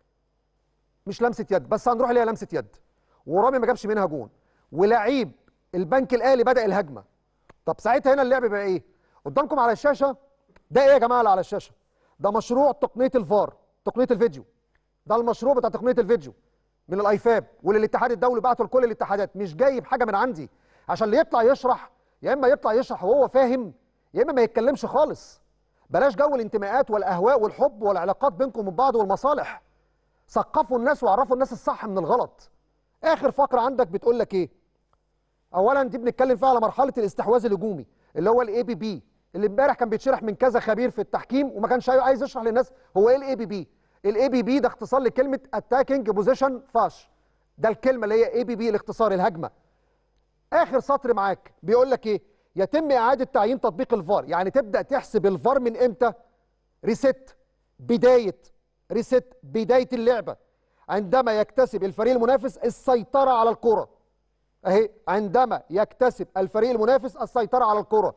مش لمسه يد بس هنروح ليها لمسه يد ورامي ما جابش منها جون ولعيب البنك الاهلي بدا الهجمه طب ساعتها هنا اللعب بقى ايه قدامكم على الشاشه ده ايه يا جماعه اللي على الشاشه ده مشروع تقنيه الفار تقنيه الفيديو ده المشروع بتاع تقنيه الفيديو من الايفاب والاتحاد الدولي بعته لكل الاتحادات مش جايب حاجه من عندي عشان اللي يطلع يشرح يا اما يطلع يشرح وهو فاهم يا اما ما يتكلمش خالص بلاش جو الانتماءات والاهواء والحب والعلاقات بينكم وبين بعض والمصالح ثقفوا الناس وعرفوا الناس الصح من الغلط اخر فقره عندك بتقول لك ايه اولا دي بنتكلم فيها على مرحله الاستحواذ الهجومي اللي هو الاي بي بي اللي امبارح كان بيتشرح من كذا خبير في التحكيم وما كانش عايز يشرح للناس هو ايه الاي بي بي الاي بي بي ده اختصار لكلمه اتاكينج بوزيشن فاش ده الكلمه اللي هي اي بي بي الاختصار الهجمه اخر سطر معاك بيقول لك ايه يتم اعاده تعيين تطبيق الفار يعني تبدا تحسب الفار من امتى ريست بدايه ريست بدايه اللعبه عندما يكتسب الفريق المنافس السيطره على الكره اهي عندما يكتسب الفريق المنافس السيطره على الكره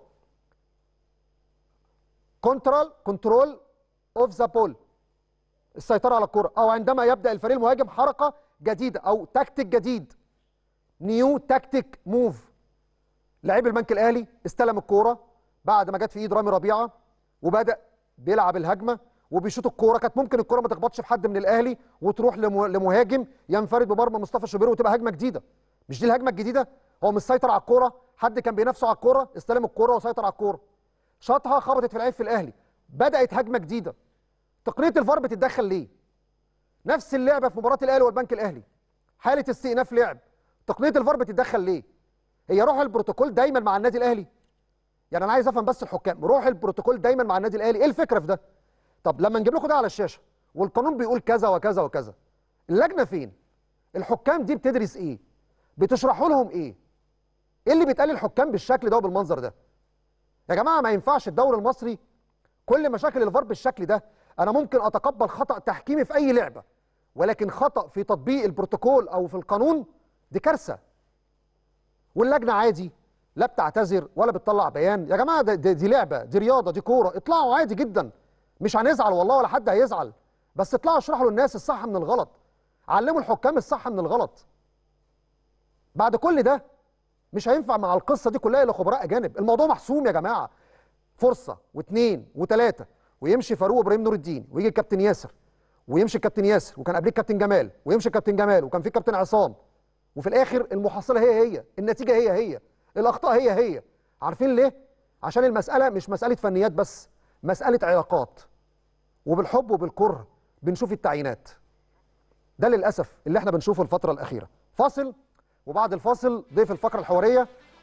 كنترول كنترول اوف ذا بول السيطره على الكره او عندما يبدا الفريق المهاجم حركه جديده او تكتيك جديد نيو تكتيك موف لعيب البنك الاهلي استلم الكوره بعد ما جت في ايد رامي ربيعه وبدا بيلعب الهجمه وبيشوط الكوره كانت ممكن الكوره ما تخبطش في حد من الاهلي وتروح لمه- لمهاجم ينفرد بمرمى مصطفى شوبير وتبقى هجمه جديده مش دي الهجمه الجديده هو مش سيطر على الكوره حد كان بينافسه على الكوره استلم الكوره وسيطر على الكوره شاطها خبطت في العيب في الاهلي بدات هجمه جديده تقنيه الفار بتتدخل ليه نفس اللعبه في مباراه الاهلي والبنك الاهلي حاله استئناف لعب تقنيه الفار بتتدخل ليه هي روح البروتوكول دايما مع النادي الاهلي يعني انا عايز افهم بس الحكام روح البروتوكول دايما مع النادي الاهلي ايه الفكره في ده طب لما نجيب لكم ده على الشاشه والقانون بيقول كذا وكذا وكذا اللجنه فين الحكام دي بتدرس ايه بتشرحوا لهم ايه ايه اللي بيتقال للحكام بالشكل ده وبالمنظر ده يا جماعه ما ينفعش الدوري المصري كل مشاكل الفار بالشكل ده انا ممكن اتقبل خطا تحكيمي في اي لعبه ولكن خطا في تطبيق البروتوكول او في القانون دي كارثه واللجنه عادي لا بتعتذر ولا بتطلع بيان يا جماعه ده- ده- دي لعبه دي رياضه دي كوره اطلعوا عادي جدا مش هنزعل والله ولا حد هيزعل بس اطلعوا اشرحوا للناس الصح من الغلط علموا الحكام الصح من الغلط بعد كل ده مش هينفع مع القصه دي كلها الا خبراء اجانب الموضوع محسوم يا جماعه فرصه واثنين وثلاثه ويمشي فاروق ابراهيم نور الدين ويجي الكابتن ياسر ويمشي الكابتن ياسر وكان قبليه الكابتن جمال ويمشي الكابتن جمال وكان في كابتن عصام وفي الاخر المحصله هي هي النتيجه هي هي الاخطاء هي هي عارفين ليه عشان المساله مش مساله فنيات بس مساله علاقات وبالحب وبالكره بنشوف التعيينات ده للاسف اللي احنا بنشوفه الفتره الاخيره فاصل وبعد الفاصل ضيف الفقره الحواريه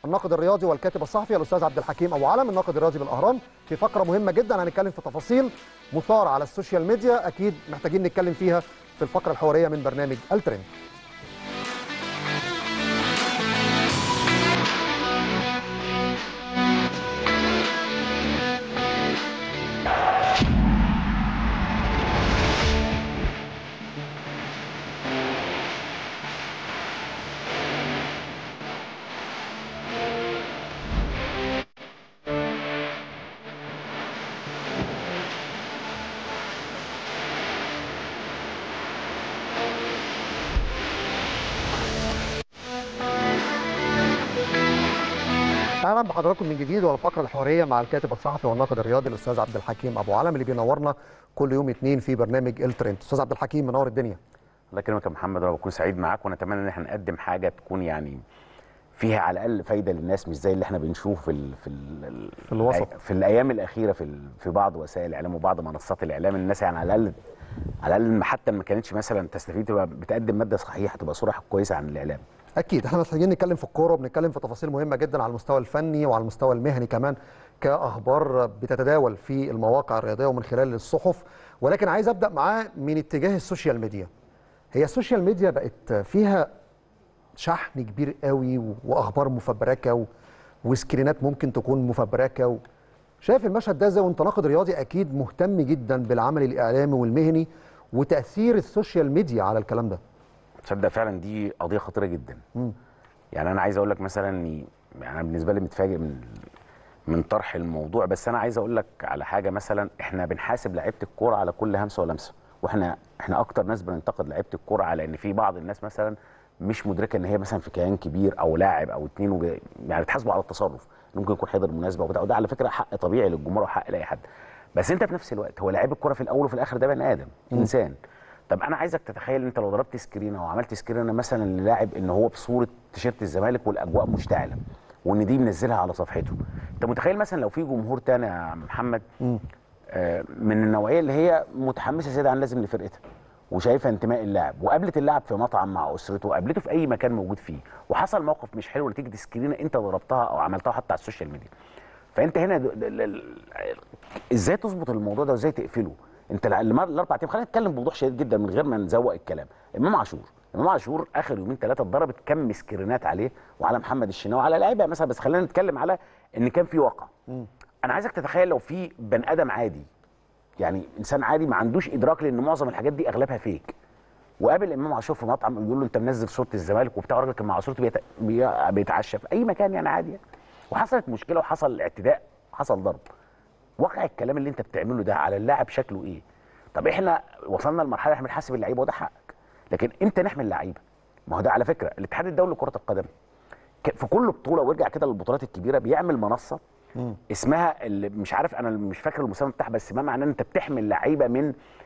الناقد الرياضي والكاتب الصحفي الاستاذ عبد الحكيم ابو علم الناقد الرياضي بالاهرام في فقره مهمه جدا هنتكلم في تفاصيل مثاره على السوشيال ميديا اكيد محتاجين نتكلم فيها في الفقره الحواريه من برنامج الترند اهلا بحضراتكم من جديد والفقره الحواريه مع الكاتب الصحفي والناقد الرياضي الاستاذ عبد الحكيم ابو علم اللي بينورنا كل يوم اثنين في برنامج الترند استاذ عبد الحكيم منور الدنيا الله يكرمك يا محمد انا بكون سعيد معاك ونتمنى ان احنا نقدم حاجه تكون يعني فيها على الاقل فايده للناس مش زي اللي احنا بنشوفه في ال في ال في الوسط. في الايام الاخيره في ال في بعض وسائل الاعلام وبعض منصات الاعلام الناس يعني على الاقل على الاقل حتى ما كانتش مثلا تستفيد تبقى بتقدم ماده صحيحه تبقى صوره كويسه عن الاعلام اكيد احنا محتاجين نتكلم في الكوره وبنتكلم في تفاصيل مهمه جدا على المستوى الفني وعلى المستوى المهني كمان كاخبار بتتداول في المواقع الرياضيه ومن خلال الصحف ولكن عايز ابدا معاه من اتجاه السوشيال ميديا هي السوشيال ميديا بقت فيها شحن كبير قوي و- واخبار مفبركه و... وسكرينات ممكن تكون مفبركه و... شايف المشهد ده ازاي وانت ناقد رياضي اكيد مهتم جدا بالعمل الاعلامي والمهني وتاثير السوشيال ميديا على الكلام ده تصدق فعلا دي قضيه خطيره جدا يعني انا عايز اقول لك مثلا اني يعني انا بالنسبه لي متفاجئ من من طرح الموضوع بس انا عايز اقول لك على حاجه مثلا احنا بنحاسب لعيبه الكوره على كل همسه ولمسه واحنا احنا اكتر ناس بننتقد لعيبه الكوره على ان في بعض الناس مثلا مش مدركه ان هي مثلا في كيان كبير او لاعب او اتنين وب... يعني بتحاسبوا على التصرف ممكن يكون حاضر مناسبه وبتاع وده على فكره حق طبيعي للجمهور وحق لاي حد بس انت في نفس الوقت هو لعيب الكوره في الاول وفي الاخر ده بني ادم انسان طب انا عايزك تتخيل انت لو ضربت سكرينه وعملت سكرينه مثلا للاعب ان هو بصوره تيشيرت الزمالك والاجواء مشتعله وان دي منزلها على صفحته انت متخيل مثلا لو في جمهور تاني يا محمد آه، من النوعيه اللي هي متحمسه زياده عن لازم لفرقتها وشايفه انتماء اللاعب وقابلت اللاعب في مطعم مع اسرته وقابلته في اي مكان موجود فيه وحصل موقف مش حلو نتيجه سكرينه انت ضربتها او عملتها حتى على السوشيال ميديا فانت هنا د- د- ال- ازاي تظبط الموضوع ده وازاي تقفله انت الع- الم- الاربع ايام خلينا نتكلم بوضوح شديد جدا من غير ما نزوق الكلام امام عاشور امام عاشور اخر يومين ثلاثه اتضربت كم سكرينات عليه وعلى محمد الشناوي وعلى لعيبه مثلا بس خلينا نتكلم على ان كان في واقع انا عايزك تتخيل لو في بني ادم عادي يعني انسان عادي ما عندوش ادراك لان معظم الحاجات دي اغلبها فيك وقابل امام عاشور في مطعم بيقول له انت منزل صوره الزمالك وبتاع الراجل كان مع صورته بيت... بي... بيتعشى في اي مكان يعني عادي يعني. وحصلت مشكله وحصل اعتداء حصل ضرب واقع الكلام اللي انت بتعمله ده على اللاعب شكله ايه طب احنا وصلنا لمرحله احنا بنحاسب اللعيبه وده حقك لكن امتى نحمي اللعيبه ما هو ده على فكره الاتحاد الدولي لكره القدم ك- في كل بطوله وارجع كده للبطولات الكبيره بيعمل منصه اسمها اللي مش عارف انا مش فاكر المسمى بتاعها بس ما معناه ان انت بتحمي اللعيبه من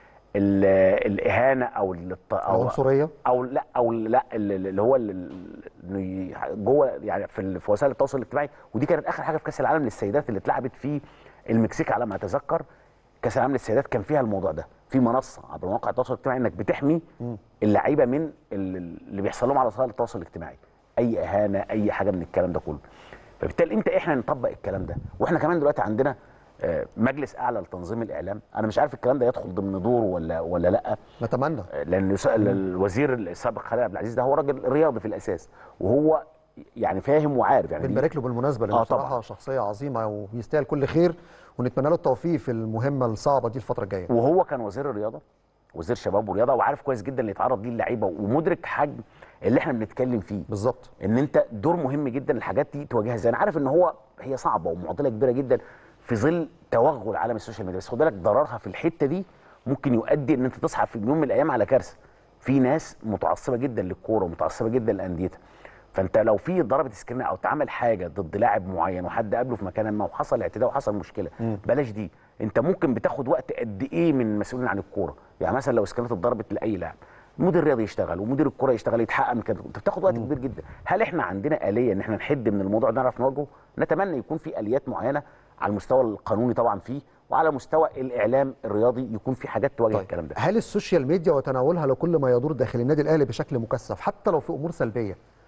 ال- الاهانه او الط- او العنصريه او لا او لا ال- اللي هو ال- ال- انه ي- جوه يعني في ال- في وسائل التواصل الاجتماعي ودي كانت اخر حاجه في كاس العالم للسيدات اللي اتلعبت في المكسيك على ما اتذكر كاس العالم للسيدات كان فيها الموضوع ده في منصه عبر مواقع التواصل الاجتماعي انك بتحمي اللعيبه من ال- اللي بيحصل لهم على وسائل التواصل الاجتماعي اي اهانه اي حاجه من الكلام ده كله فبالتالي امتى احنا نطبق الكلام ده واحنا كمان دلوقتي عندنا آه، مجلس اعلى لتنظيم الاعلام انا مش عارف الكلام ده يدخل ضمن دور ولا ولا لا نتمنى لان يس- الوزير السابق خالد عبد العزيز ده هو راجل رياضي في الاساس وهو يعني فاهم وعارف يعني دي- بنبارك له بالمناسبه لانه آه طبعاً. بصراحه شخصيه عظيمه وبيستاهل كل خير ونتمنى له التوفيق في المهمه الصعبه دي الفتره الجايه وهو كان وزير الرياضه وزير شباب ورياضه وعارف كويس جدا اللي يتعرض ليه اللعيبه ومدرك حجم اللي احنا بنتكلم فيه بالظبط ان انت دور مهم جدا الحاجات دي تواجهها ازاي انا عارف ان هو هي صعبه ومعضله كبيره جدا في ظل توغل عالم السوشيال ميديا بس خد بالك ضررها في الحته دي ممكن يؤدي ان انت تصحى في يوم من الايام على كارثه في ناس متعصبه جدا للكوره ومتعصبه جدا لانديتها فانت لو في ضربه سكرين او اتعمل حاجه ضد لاعب معين وحد قابله في مكان ما وحصل اعتداء وحصل مشكله بلاش دي انت ممكن بتاخد وقت قد ايه من المسؤولين عن الكوره يعني مثلا لو سكرينات اتضربت لاي لاعب مدير رياضي يشتغل ومدير الكره يشتغل يتحقق من كده انت بتاخد وقت كبير جدا هل احنا عندنا اليه ان احنا نحد من الموضوع ده نعرف نواجهه نتمنى يكون في اليات معينه على المستوى القانوني طبعا فيه وعلى مستوى الاعلام الرياضي يكون في حاجات تواجه طيب الكلام ده هل السوشيال ميديا وتناولها لكل ما يدور داخل النادي الاهلي بشكل مكثف حتى لو في امور سلبيه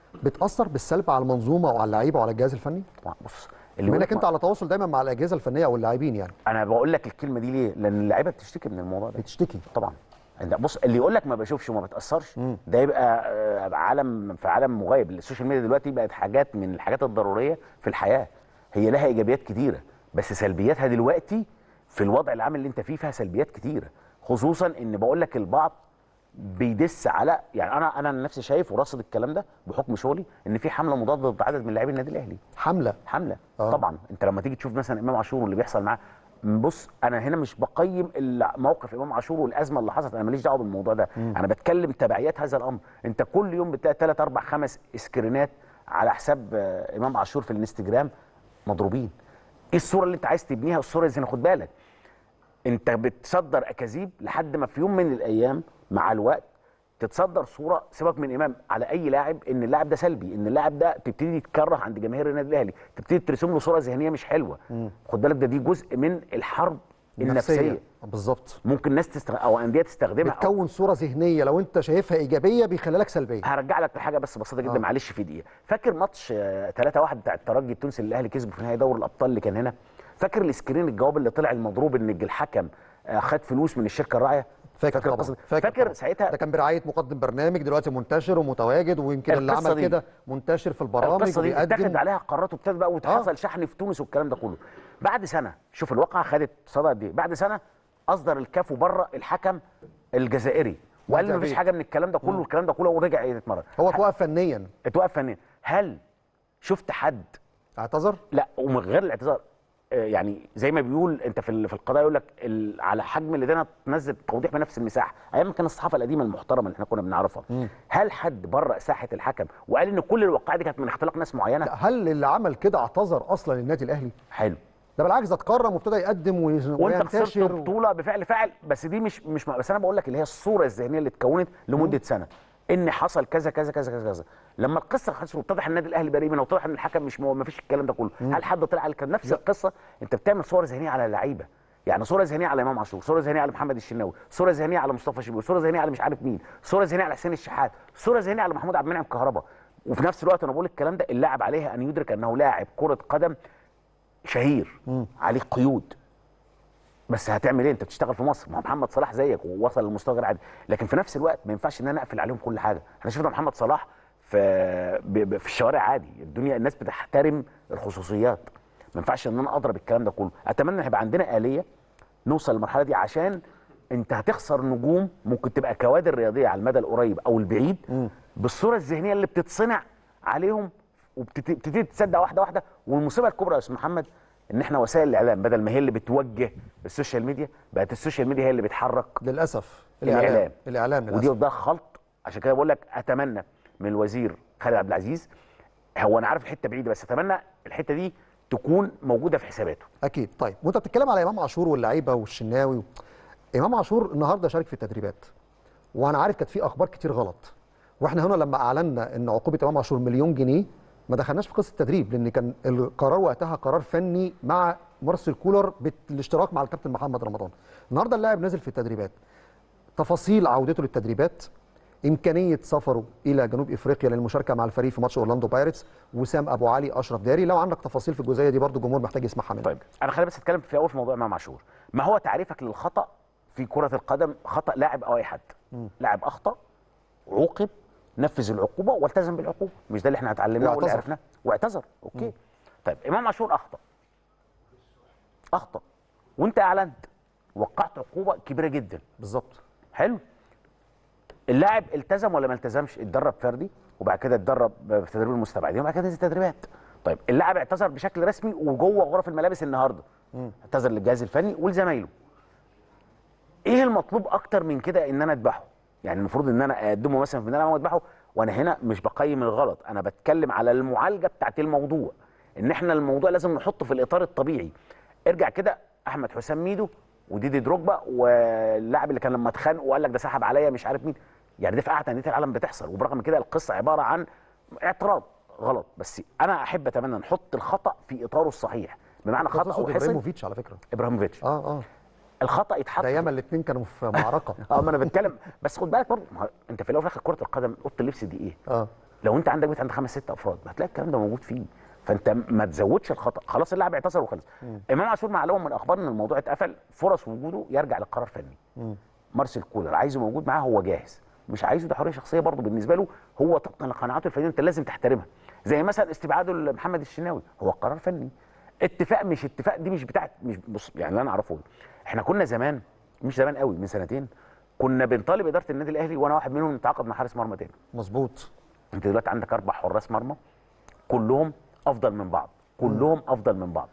بتاثر بالسلب على المنظومه وعلى اللعيبه وعلى الجهاز الفني بص بما اللي يقول انك لك انت على تواصل دايما مع الاجهزه الفنيه او اللاعبين يعني انا بقول لك الكلمه دي ليه لان اللعيبه بتشتكي من الموضوع ده بتشتكي طبعا انت بص اللي يقول لك ما بشوفش وما بتاثرش ده يبقى آه، عالم في عالم مغايب السوشيال ميديا دلوقتي بقت حاجات من الحاجات الضروريه في الحياه هي لها ايجابيات كتيره بس سلبياتها دلوقتي في الوضع العام اللي انت فيه فيها سلبيات كتيره خصوصا ان بقول لك البعض بيدس على يعني انا انا نفسي شايف وراصد الكلام ده بحكم شغلي ان في حمله مضاده ضد عدد من لاعبي النادي الاهلي حمله حمله آه. آه. طبعا انت لما تيجي تشوف مثلا امام عاشور واللي بيحصل معاه بص انا هنا مش بقيم ال- موقف امام عاشور والازمه اللي حصلت انا ماليش دعوه بالموضوع ده مم. انا بتكلم تبعيات هذا الامر انت كل يوم بتلاقي ثلاث اربع خمس سكرينات على حساب آه، امام عاشور في الانستجرام مضروبين ايه الصوره اللي انت عايز تبنيها الصوره دي خد بالك انت بتصدر اكاذيب لحد ما في يوم من الايام مع الوقت تتصدر صوره سيبك من امام على اي لاعب ان اللاعب ده سلبي ان اللاعب ده تبتدي يتكره عند جماهير النادي الاهلي تبتدي ترسم له صوره ذهنيه مش حلوه خد بالك ده دي جزء من الحرب النفسيه بالظبط ممكن ناس تستغ... او انديه تستخدمها أو... بتكون صوره ذهنيه لو انت شايفها ايجابيه بيخلي لك سلبيه هرجع لك لحاجه بس بسيطه جدا آه. معلش في دقيقه فاكر ماتش 3 1 بتاع الترجي التونسي اللي الاهلي كسبه في نهائي دوري الابطال اللي كان هنا فاكر السكرين الجواب اللي طلع المضروب ان الحكم آه، خد فلوس من الشركه الراعيه فاكر طبعا القصة دي؟ فاكر طبعا. ساعتها ده كان برعايه مقدم برنامج دلوقتي منتشر ومتواجد ويمكن اللي القصة عمل دي. كده منتشر في البرامج القصه دي اتاخد وبيقدم عليها قرارات وابتدى بقى وحصل شحن في تونس والكلام ده كله بعد سنه شوف الواقعه خدت صدى قد ايه بعد سنه اصدر الكاف بره الحكم الجزائري وقال وادي مفيش عبيد. حاجه من الكلام ده كله والكلام ده كله ورجع يتمرن هو توقف فنيا اتوقف فنيا هل شفت حد اعتذر لا ومن غير الاعتذار آه، يعني زي ما بيقول انت في ال- في القضاء يقول لك ال- على حجم اللي تنزل توضيح بنفس المساحه ايام ما كان الصحافه القديمه المحترمه اللي احنا كنا بنعرفها هل حد بره ساحه الحكم وقال ان كل الوقائع دي كانت من اختلاق ناس معينه لا، هل اللي عمل كده اعتذر اصلا للنادي الاهلي حلو ده بالعكس ده اتكرم وابتدى يقدم وي- وانت خسرت وينتشر و... بطوله بفعل فاعل بس دي مش مش بس انا بقول لك اللي هي الصوره الذهنيه اللي اتكونت لمده سنه ان حصل كذا كذا كذا كذا كذا لما القصه خلصت واتضح ان النادي الاهلي بريء منها واتضح ان الحكم مش ما فيش الكلام ده كله هل حد طلع قال كان نفس القصه انت بتعمل صور ذهنيه على اللعيبه يعني صوره ذهنيه على امام عاشور صوره ذهنيه على محمد الشناوي صوره ذهنيه على مصطفى شيبوي صوره ذهنيه على مش عارف مين صوره ذهنيه على حسين الشحات صوره ذهنيه على محمود عبد المنعم كهربا وفي نفس الوقت انا بقول الكلام ده اللاعب عليه ان يدرك انه لاعب كره قدم شهير عليه قيود بس هتعمل ايه انت بتشتغل في مصر ما هو محمد صلاح زيك ووصل للمستوى غير عادي لكن في نفس الوقت ما ينفعش ان انا اقفل عليهم كل حاجه احنا شفنا محمد صلاح في ب- ب- في الشوارع عادي الدنيا الناس بتحترم الخصوصيات ما ينفعش ان انا اضرب الكلام ده كله اتمنى ان يبقى عندنا اليه نوصل للمرحله دي عشان انت هتخسر نجوم ممكن تبقى كوادر رياضيه على المدى القريب او البعيد بالصوره الذهنيه اللي بتصنع عليهم وبتبتدي تصدق واحده واحده والمصيبه الكبرى يا استاذ محمد ان احنا وسائل الاعلام بدل ما هي اللي بتوجه السوشيال ميديا بقت السوشيال ميديا هي اللي بتحرك للاسف الاعلام الاعلام الاعلام ودي للاسف ده خلط عشان كده بقول لك اتمنى من الوزير خالد عبد العزيز هو انا عارف الحته بعيده بس اتمنى الحته دي تكون موجوده في حساباته اكيد طيب وانت بتتكلم على امام عاشور واللعيبه والشناوي و... امام عاشور النهارده شارك في التدريبات وانا عارف كانت في اخبار كتير غلط واحنا هنا لما اعلنا ان عقوبه امام عاشور مليون جنيه ما دخلناش في قصه التدريب لان كان القرار وقتها قرار فني مع مرسل كولر بالاشتراك مع الكابتن محمد رمضان النهارده اللاعب نازل في التدريبات تفاصيل عودته للتدريبات امكانيه سفره الى جنوب افريقيا للمشاركه مع الفريق في ماتش اورلاندو بايرتس وسام ابو علي اشرف داري لو عندك تفاصيل في الجزئيه دي برضو الجمهور محتاج يسمعها منك طيب انا خليني بس اتكلم في اول في موضوع امام عاشور ما هو تعريفك للخطا في كره القدم خطا لاعب او اي حد لاعب اخطا عوقب نفذ العقوبه والتزم بالعقوبه مش ده اللي احنا اتعلمناه واللي واعتذر. عرفناه واعتذر اوكي طيب امام عاشور اخطا اخطا وانت اعلنت وقعت عقوبه كبيره جدا بالظبط حلو اللاعب التزم ولا ما التزمش اتدرب فردي وبعد كده اتدرب في تدريب المستبعدين وبعد كده نزل تدريبات طيب اللاعب اعتذر بشكل رسمي وجوه غرف الملابس النهارده اعتذر للجهاز الفني ولزمايله ايه المطلوب اكتر من كده ان انا اذبحه يعني المفروض ان انا اقدمه مثلا في الملعب واذبحه وانا هنا مش بقيم الغلط انا بتكلم على المعالجه بتاعت الموضوع ان احنا الموضوع لازم نحطه في الاطار الطبيعي ارجع كده احمد حسام ميدو وديدي دروجبا واللاعب اللي كان لما اتخانق وقال لك ده سحب عليا مش عارف مين يعني دي في قاعده انديه العالم بتحصل وبرغم كده القصه عباره عن اعتراض غلط بس انا احب اتمنى نحط الخطا في اطاره الصحيح بمعنى خطا او تقصد حصل ابراهيموفيتش على فكره ابراهيموفيتش اه اه الخطا يتحط ده ياما الاثنين كانوا في معركه اه ما انا بتكلم بس خد بالك برضه ما هو انت في الاول وفي الاخر كره القدم اوضه اللبس دي ايه؟ اه لو انت عندك بيت عند خمس ست افراد هتلاقي الكلام ده موجود فيه فانت ما تزودش الخطا خلاص اللاعب اعتذر وخلص امام عاشور معلومه من الاخبار ان الموضوع اتقفل فرص وجوده يرجع لقرار فني مارسيل كولر عايزه موجود معاه هو جاهز مش عايزه ده حريه شخصيه برضه بالنسبه له هو طبقا لقناعاته الفنيه انت لازم تحترمها زي مثلا استبعاده لمحمد الشناوي هو قرار فني اتفاق مش اتفاق دي مش بتاعت مش بص يعني اللي انا اعرفه احنا كنا زمان مش زمان قوي من سنتين كنا بنطالب اداره النادي الاهلي وانا واحد منهم نتعاقد مع حارس مرمى تاني مظبوط انت دلوقتي عندك اربع حراس مرمى كلهم افضل من بعض كلهم افضل من بعض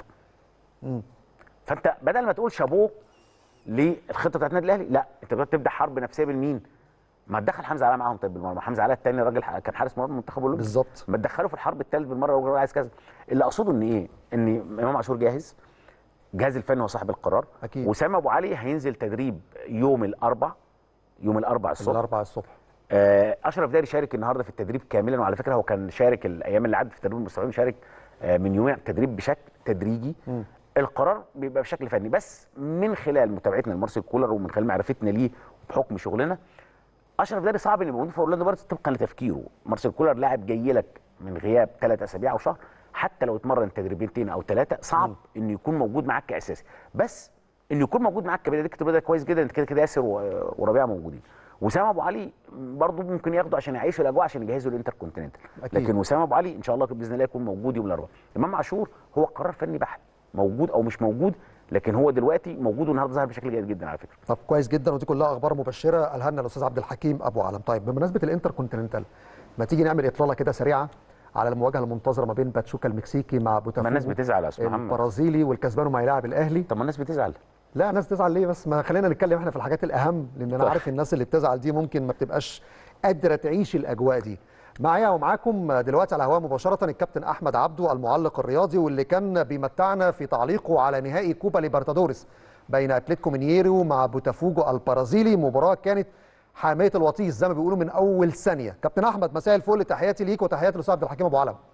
فانت بدل ما تقول شابوه للخطه بتاعت النادي الاهلي لا انت دلوقتي تبدا حرب نفسيه بين مين ما تدخل حمزه علاء معاهم طيب بالمره حمزه علاء الثاني راجل ح- كان حارس مرمى المنتخب الاولمبي بالظبط. ما تدخله في الحرب الثالث بالمره الراجل عايز كذا اللي اقصده ان ايه ان امام عاشور جاهز الجهاز الفني هو صاحب القرار أكيد. وسام ابو علي هينزل تدريب يوم الاربع يوم الاربع الصبح الاربعه الصبح آه، اشرف داري شارك النهارده في التدريب كاملا وعلى فكره هو كان شارك الايام اللي عدت في التدريب المستوعب شارك آه، من يومين تدريب بشكل تدريجي القرار بيبقى بشكل فني بس من خلال متابعتنا لمارسيل كولر ومن خلال معرفتنا ليه وبحكم شغلنا اشرف داري صعب ان يبقى موجود في اورلاندو بايرتس طبقا لتفكيره مارسيل كولر لاعب جاي لك من غياب ثلاث اسابيع او شهر حتى لو اتمرن تدريبتين او ثلاثه صعب انه يكون موجود معاك كاساسي بس انه يكون موجود معاك كبدايه دكه ده كويس جدا انت كده كده ياسر و- وربيعه موجودين وسام ابو علي برضه ممكن ياخده عشان يعيشوا الاجواء عشان يجهزوا الانتر كونتيننتال أكيد. لكن وسام ابو علي ان شاء الله باذن الله يكون موجود يوم الاربعاء امام عاشور هو قرار فني بحت موجود او مش موجود لكن هو دلوقتي موجود والنهارده ظهر بشكل جيد جدا على فكره طب كويس جدا ودي كلها اخبار مبشره قالها لنا الاستاذ عبد الحكيم ابو علم طيب بمناسبه الانتر كونتيننتال ما تيجي نعمل اطلاله كده سريعه على المواجهه المنتظره ما بين باتشوكا المكسيكي مع بوتافوغو ما الناس بتزعل يا استاذ محمد البرازيلي والكسبان ما هيلاعب الاهلي طب ما الناس بتزعل لا ناس تزعل ليه بس ما خلينا نتكلم احنا في الحاجات الاهم لان انا طيب. عارف الناس اللي بتزعل دي ممكن ما بتبقاش قادره تعيش الاجواء دي معايا ومعاكم دلوقتي على الهواء مباشره الكابتن احمد عبده المعلق الرياضي واللي كان بيمتعنا في تعليقه على نهائي كوبا ليبرتادوريس بين اتلتيكو مينيرو مع بوتافوجو البرازيلي مباراه كانت حاميه الوطيس زي ما بيقولوا من اول ثانيه كابتن احمد مساء الفل تحياتي ليك وتحياتي للاستاذ عبد الحكيم ابو علم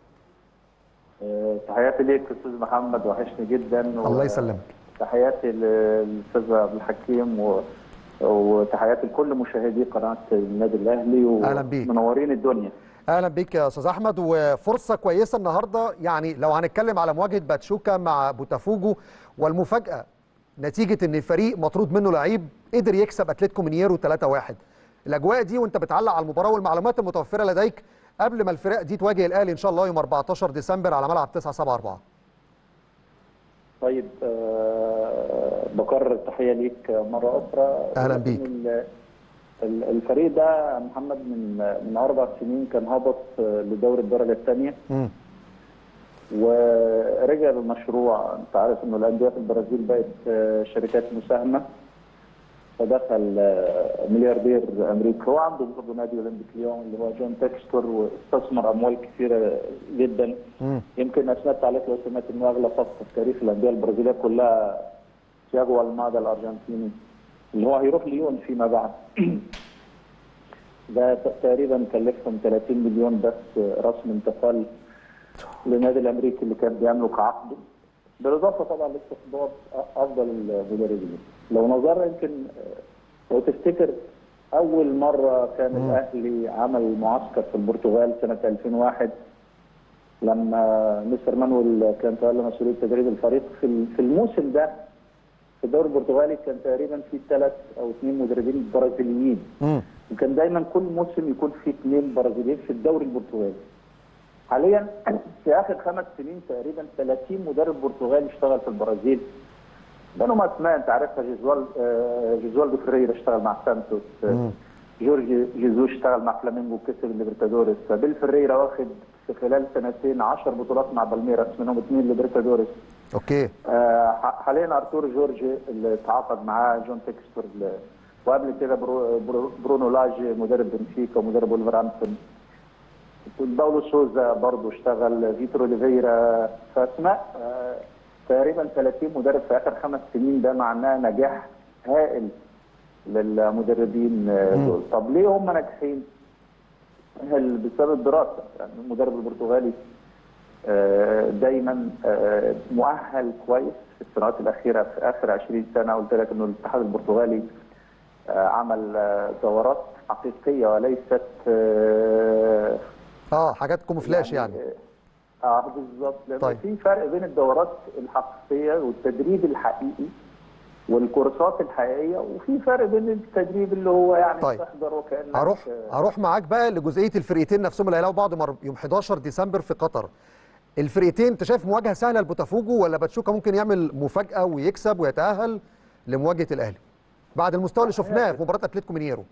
آه، تحياتي ليك استاذ محمد وحشني جدا و- الله يسلمك تحياتي للاستاذ عبد الحكيم و... وتحياتي لكل مشاهدي قناه النادي الاهلي أهلا بيك. ومنورين الدنيا اهلا بيك يا استاذ احمد وفرصه كويسه النهارده يعني لو هنتكلم على مواجهه باتشوكا مع بوتافوجو والمفاجاه نتيجه ان فريق مطرود منه لعيب قدر يكسب اتلتيكو مينيرو 3-1 الاجواء دي وانت بتعلق على المباراه والمعلومات المتوفره لديك قبل ما الفرق دي تواجه الاهلي ان شاء الله يوم 14 ديسمبر على ملعب 974 طيب آه، بكرر التحيه ليك مره اخرى أهلاً ولكن بيك. ال- ال- الفريق ده يا محمد من من اربع سنين كان هبط آه، لدوري الدرجه الثانيه امم ورجع المشروع انت عارف انه الانديه في البرازيل بقت آه، شركات مساهمه فدخل آه، ملياردير امريكي هو عنده برضه نادي اولمبيك ليون اللي هو جون تكستور واستثمر اموال كثيره جدا امم يمكن اثناء عليك لو سمعت انه اغلى صفقه في تاريخ الانديه البرازيليه كلها تياجو المادا الارجنتيني اللي هو هيروح ليون فيما بعد ده ت- تقريبا كلفهم 30 مليون بس رسم انتقال للنادي الامريكي اللي كان بيملك عقده بالاضافه طبعا لاستقطاب أ- افضل المدربين لو نظرنا يمكن آه، لو تفتكر اول مره كان الاهلي عمل معسكر في البرتغال سنه 2001 لما مستر مانويل كان تولى مسؤوليه تدريب الفريق في ال- في الموسم ده في الدوري البرتغالي كان تقريبا في ثلاث او اثنين مدربين برازيليين امم وكان دايما كل موسم يكون في اثنين برازيليين في الدوري البرتغالي. حاليا في اخر خمس سنين تقريبا 30 مدرب برتغالي اشتغل في البرازيل. منهم اسماء انت عارفها جيزوال آه، جيزوالدو فريرا اشتغل مع سانتوس آه، جورج جيزوس اشتغل مع فلامينجو كسب الليبرتادوريس بيل فريرا واخد في خلال سنتين 10 بطولات مع بالميراس منهم اثنين ليبرتادوريس اوكي آه، ح- حاليا ارتور جورج اللي تعاقد معاه جون تكستور ل- وقبل كده برو برو- برونو لاجي مدرب بنفيكا ومدرب ولفرهامبتون باولو سوزا برضه اشتغل فيترو اوليفيرا فاسماء آه، تقريبا 30 مدرب في اخر خمس سنين ده معناه نجاح هائل للمدربين آه، دول طب ليه هم ناجحين؟ هل بسبب الدراسه يعني المدرب البرتغالي آه، دايما آه، مؤهل كويس في السنوات الاخيره في اخر 20 سنه قلت لك انه الاتحاد البرتغالي آه، عمل آه، دورات حقيقيه وليست آه، اه حاجات كوموفلاش يعني, اه بالظبط لان طيب. في فرق بين الدورات الحقيقيه والتدريب الحقيقي والكورسات الحقيقيه وفي فرق بين التدريب اللي هو يعني طيب. تحضر وكانك هروح هروح معاك بقى لجزئيه الفرقتين نفسهم اللي هيلاقوا بعض مر- يوم 11 ديسمبر في قطر الفرقتين انت شايف مواجهه سهله لبوتافوجو ولا باتشوكا ممكن يعمل مفاجاه ويكسب ويتاهل لمواجهه الاهلي بعد المستوى اللي شفناه في مباراه اتلتيكو مينيرو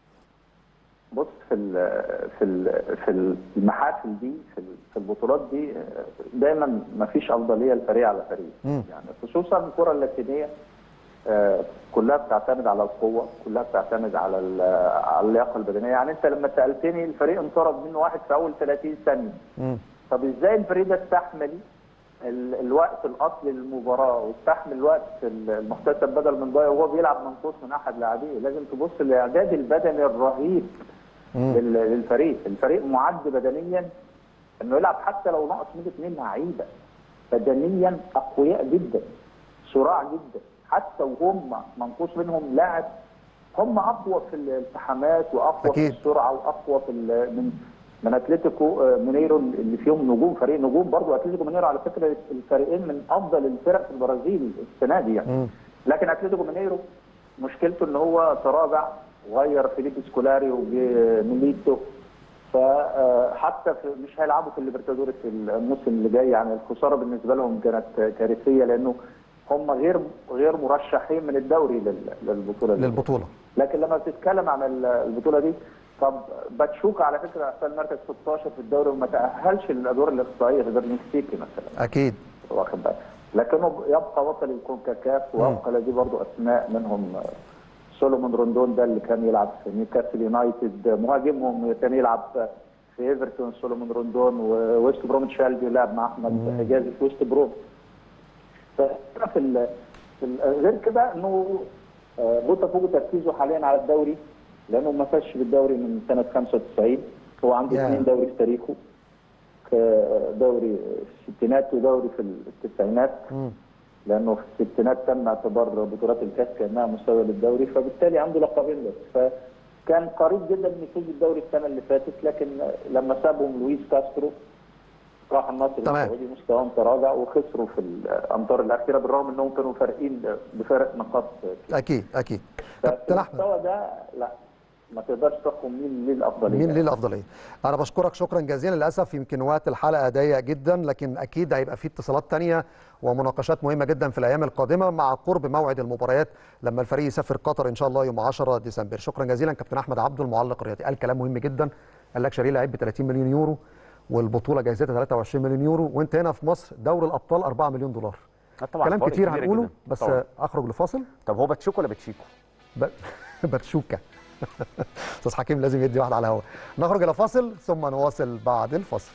بص في ال في ال في المحافل دي في ال- في البطولات دي آه، دايما ما فيش افضليه لفريق على فريق مم. يعني خصوصا الكره اللاتينيه آه، كلها بتعتمد على القوه كلها بتعتمد على ال- على اللياقه البدنيه يعني انت لما سالتني الفريق انطرد منه واحد في اول 30 ثانيه مم. طب ازاي الفريق ده استحمل ال- الوقت الاصلي للمباراه واستحمل الوقت ال- المحتسب بدل من ضايع وهو بيلعب منقوص من احد لاعبيه لازم تبص للاعداد البدني الرهيب لل- للفريق الفريق معد بدنيا انه يلعب حتى لو ناقص منه اثنين لعيبه بدنيا اقوياء جدا صراع جدا حتى وهم منقوص منهم لاعب هم اقوى في الالتحامات واقوى أكيد. في السرعه واقوى في ال- من من اتلتيكو آه، مينيرو اللي فيهم نجوم فريق نجوم برضه اتلتيكو مينيرو على فكره الفريقين من افضل الفرق في البرازيل السنه دي يعني لكن اتلتيكو مينيرو مشكلته ان هو تراجع وغير فيليب سكولاري وميليتو فحتى في مش هيلعبوا في الليبرتادوريس الموسم اللي جاي يعني الخساره بالنسبه لهم كانت كارثيه لانه هم غير غير مرشحين من الدوري لل- للبطوله دي للبطوله لكن لما بتتكلم عن ال- البطوله دي طب باتشوكا على فكره احسن مركز 16 في الدوري وما تاهلش للادوار الاقصائيه غير المكسيكي مثلا اكيد واخد بالك لكنه يبقى بطل الكونكاكاف ويبقى لديه برضه اسماء منهم آه، سولومون روندون ده اللي كان يلعب في نيوكاسل يونايتد مهاجمهم كان يلعب في ايفرتون سولومون روندون وويست بروم شالبي لعب مع احمد حجازي في ويست بروم فاحنا في, ال- في ال- غير كده انه آه، بوتافوجو تركيزه حاليا على الدوري لانه ما فازش بالدوري من سنه 95 هو عنده يا. اثنين دوري في تاريخه ك- دوري في الستينات ودوري في التسعينات مم. لانه في الستينات تم اعتبار بطولات الكاس كانها مستوى للدوري فبالتالي عنده لقبين بس فكان قريب جدا من يفوز بالدوري السنه اللي فاتت لكن لما سابهم لويس كاسترو راح النصر تمام. السعودي مستواهم تراجع وخسروا في الامتار الاخيره بالرغم انهم كانوا فارقين بفارق نقاط اكيد اكيد كابتن احمد المستوى ده لا ما تقدرش تحكم مين ليه الافضليه مين ليه الافضليه انا بشكرك شكرا جزيلا للاسف يمكن وقت الحلقه ضيق جدا لكن اكيد هيبقى في اتصالات تانية ومناقشات مهمه جدا في الايام القادمه مع قرب موعد المباريات لما الفريق يسافر قطر ان شاء الله يوم 10 ديسمبر شكرا جزيلا كابتن احمد عبده المعلق الرياضي قال كلام مهم جدا قال لك شاريه لعيب ب 30 مليون يورو والبطوله جايزتها 23 مليون يورو وانت هنا في مصر دوري الابطال 4 مليون دولار آه طبعا كلام فوارق كتير كبيرة هنقوله جداً. بس طبعاً. اخرج لفاصل طب هو باتشوكو ولا باتشيكو؟ ب... باتشوكا استاذ حكيم لازم يدي واحد على الهواء نخرج الى فاصل ثم نواصل بعد الفاصل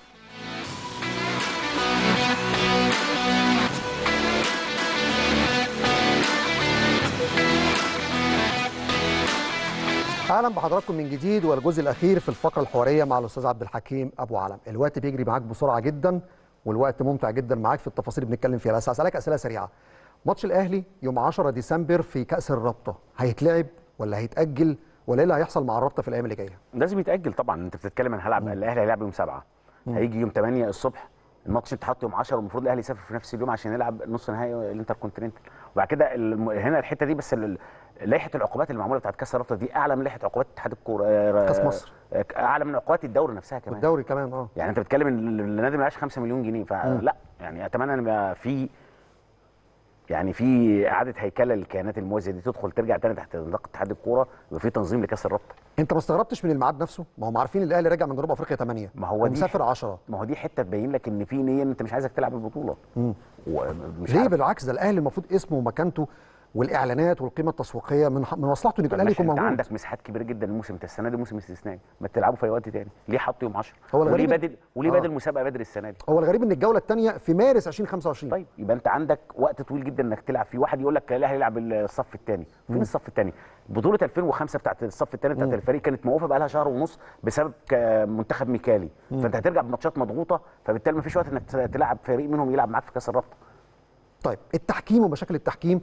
اهلا بحضراتكم من جديد والجزء الاخير في الفقره الحواريه مع الاستاذ عبد الحكيم ابو علم الوقت بيجري معاك بسرعه جدا والوقت ممتع جدا معاك في التفاصيل اللي بنتكلم فيها بس هسالك اسئله سريعه ماتش الاهلي يوم 10 ديسمبر في كاس الرابطه هيتلعب ولا هيتاجل ولا ايه اللي هيحصل مع الرابطه في الايام اللي جايه لازم يتاجل طبعا انت بتتكلم عن هلعب الاهلي هيلعب يوم 7 هيجي يوم 8 الصبح الماتش اتحط يوم 10 والمفروض الاهلي يسافر في نفس اليوم عشان يلعب نص نهائي الانتركونتيننتال وبعد كده الم- هنا الحته دي بس ال- لائحه العقوبات اللي معموله بتاعت كاس الرابطه دي اعلى من لائحه عقوبات اتحاد الكوره آه، كأس مصر. آه، اعلى من عقوبات الدوري نفسها كمان والدوري كمان اه يعني انت بتتكلم ان النادي معاش 5 مليون جنيه فلا يعني اتمنى ان يبقى في يعني في اعاده هيكله للكيانات الموازيه دي تدخل ترجع تاني تحت نطاق اتحاد الكوره يبقى في تنظيم لكاس الرابطه انت ما استغربتش من الميعاد نفسه ما هم عارفين الاهلي راجع من جنوب افريقيا 8 ما هو دي مسافر 10 ما هو دي حته تبين لك ان في نيه ان انت مش عايزك تلعب البطوله ومش ليه عارف- بالعكس ده الاهلي المفروض اسمه ومكانته والاعلانات والقيمه التسويقيه من من مصلحته ان يبقى طب الاهلي ماشي، يكون انت موجود عندك مساحات كبيره جدا الموسم انت السنه دي موسم استثنائي ما تلعبوا في اي وقت تاني ليه حطوا يوم 10 هو وليه الغريب- بادل وليه آه. بادل مسابقه بدري السنه دي هو الغريب ان الجوله الثانيه في مارس 2025 طيب يبقى انت عندك وقت طويل جدا انك تلعب فيه واحد يقول لك الاهلي يلعب الصف الثاني فين الصف الثاني بطوله 2005 بتاعت الصف الثاني بتاعت الفريق كانت موقوفه بقى لها شهر ونص بسبب ك- منتخب ميكالي فانت هترجع بماتشات مضغوطه فبالتالي ما فيش وقت انك تلعب فريق منهم يلعب معاك في كاس الرابطه طيب التحكيم ومشاكل التحكيم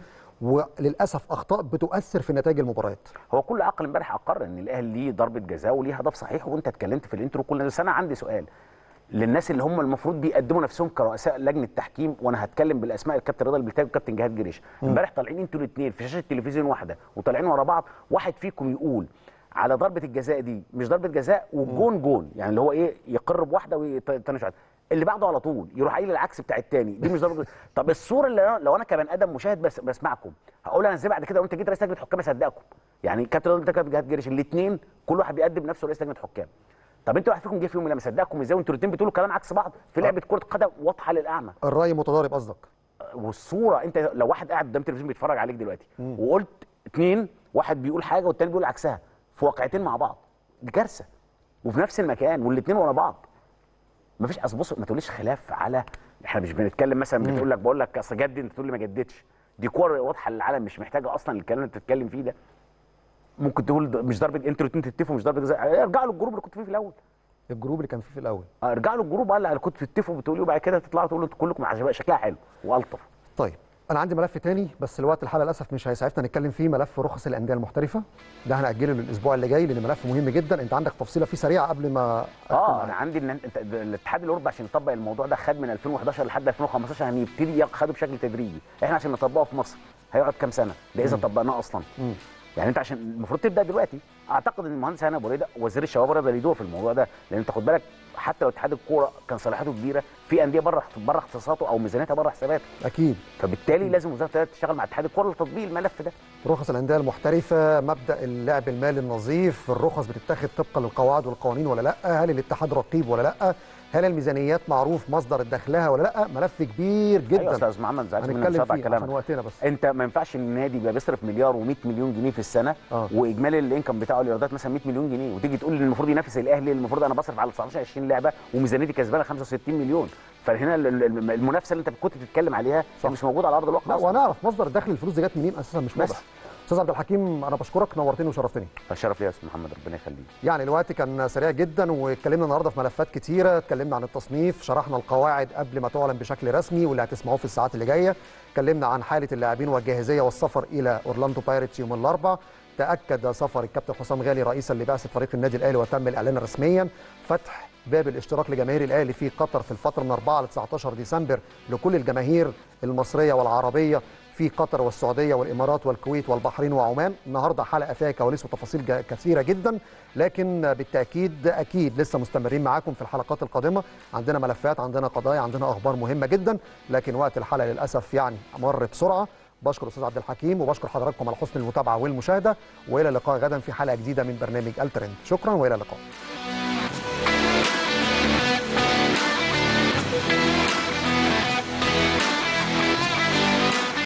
وللاسف اخطاء بتؤثر في نتائج المباريات هو كل عقل امبارح اقر ان الاهلي ليه ضربه جزاء وليه هدف صحيح وانت اتكلمت في الانترو كل بس انا عندي سؤال للناس اللي هم المفروض بيقدموا نفسهم كرؤساء لجنه تحكيم وانا هتكلم بالاسماء الكابتن رضا البلتاجي والكابتن جهاد جريش امبارح طالعين انتوا الاثنين في شاشه تلفزيون واحده وطالعين ورا بعض واحد فيكم يقول على ضربه الجزاء دي مش ضربه جزاء والجون جون يعني اللي هو ايه يقر بواحده والتاني مش عارف. اللي بعده على طول يروح قايل العكس بتاع التاني دي مش ضربه جزاء. طب الصوره اللي أنا لو انا كبني ادم مشاهد بس بسمعكم هقول انا ازاي بعد كده وانت جيت رئيس لجنه حكام اصدقكم يعني كابتن رضا البلتاجي وكابتن جهاد جريش الاثنين كل واحد بيقدم نفسه رئيس لجنه حكام طب انتوا واحد فيكم جه فيهم لما صدقكم ازاي وانتوا الاثنين بتقولوا كلام عكس بعض في لعبه كره قدم واضحه للاعمى الراي متضارب قصدك والصوره انت لو واحد قاعد قدام التلفزيون بيتفرج عليك دلوقتي وقلت اتنين واحد بيقول حاجه والتاني بيقول عكسها في واقعتين مع بعض دي كارثه وفي نفس المكان والاثنين ورا بعض مفيش اصل بص ما تقوليش خلاف على احنا مش بنتكلم مثلا بتقول لك بقول لك اصل جد انت تقول لي ما جددش دي كور واضحه للعالم مش محتاجه اصلا الكلام اللي انت بتتكلم فيه ده ممكن تقول ده مش ضربه انتوا الاثنين تتفقوا مش ضربه جزاء ارجعوا للجروب اللي كنت فيه في الاول الجروب اللي كان فيه في الاول اه، ارجعوا للجروب قال اللي كنتوا بتتفقوا بتقولوا وبعد كده تطلعوا تقولوا انتوا كلكم عجباء شكلها حلو والطف طيب انا عندي ملف تاني بس الوقت الحلقه للاسف مش هيسعفنا نتكلم فيه ملف رخص الانديه المحترفه ده هنأجله للاسبوع اللي جاي لان ملف مهم جدا انت عندك تفصيله فيه سريعه قبل ما أختم اه معاك. انا عندي ان انت الاتحاد الاوروبي عشان يطبق الموضوع ده خد من 2011 لحد 2015 هنبتدي خده بشكل تدريجي احنا عشان نطبقه في مصر هيقعد كام سنه ده اذا طبقناه اصلا مم. يعني انت عشان المفروض تبدا دلوقتي اعتقد ان المهندس هاني ابو ريده وزير الشباب والرياضه ليه دور في الموضوع ده لان انت خد بالك حتى لو اتحاد الكوره كان صلاحيته كبيره في انديه بره بره اختصاصاته او ميزانيتها بره حساباته اكيد فبالتالي لازم وزاره الرياضه تشتغل مع اتحاد الكوره لتطبيق الملف ده رخص الانديه المحترفه مبدا اللعب المالي النظيف الرخص بتتاخد طبقا للقواعد والقوانين ولا لا هل الاتحاد رقيب ولا لا هل الميزانيات معروف مصدر دخلها ولا لا ملف كبير ايوه جدا استاذ محمد زعلت مني مش هنتكلم هقطع فيه عشان كلامك وقتنا بس انت ما ينفعش النادي يبقى بيصرف مليار و100 مليون جنيه في السنه آه. واجمالي الانكم بتاعه الايرادات مثلا 100 مليون جنيه وتيجي تقول ان المفروض ينافس الاهلي المفروض انا بصرف على 19 20 لعبه وميزانيتي كسبانه 65 مليون فهنا ال- ال- المنافسه اللي انت كنت بتتكلم عليها صح. مش موجوده على ارض الواقع لا أصلاً. ونعرف مصدر دخل الفلوس دي جت منين اساسا مش بس. واضح استاذ عبد الحكيم انا بشكرك نورتني وشرفتني الشرف ليا يا استاذ محمد ربنا يخليك يعني الوقت كان سريع جدا واتكلمنا النهارده في ملفات كتيره اتكلمنا عن التصنيف شرحنا القواعد قبل ما تعلن بشكل رسمي واللي هتسمعوه في الساعات اللي جايه اتكلمنا عن حاله اللاعبين والجاهزيه والسفر الى اورلاندو بايرتس يوم الاربعاء تاكد سفر الكابتن حسام غالي رئيسا لبعثه فريق النادي الاهلي وتم الاعلان رسميا فتح باب الاشتراك لجماهير الاهلي في قطر في الفتره من 4 ل 19 ديسمبر لكل الجماهير المصريه والعربيه في قطر والسعوديه والامارات والكويت والبحرين وعمان النهارده حلقه فيها كواليس وتفاصيل جا- كثيره جدا لكن بالتاكيد اكيد لسه مستمرين معاكم في الحلقات القادمه عندنا ملفات عندنا قضايا عندنا اخبار مهمه جدا لكن وقت الحلقه للاسف يعني مر بسرعه بشكر الاستاذ عبد الحكيم وبشكر حضراتكم على حسن المتابعه والمشاهده والى اللقاء غدا في حلقه جديده من برنامج الترند شكرا والى اللقاء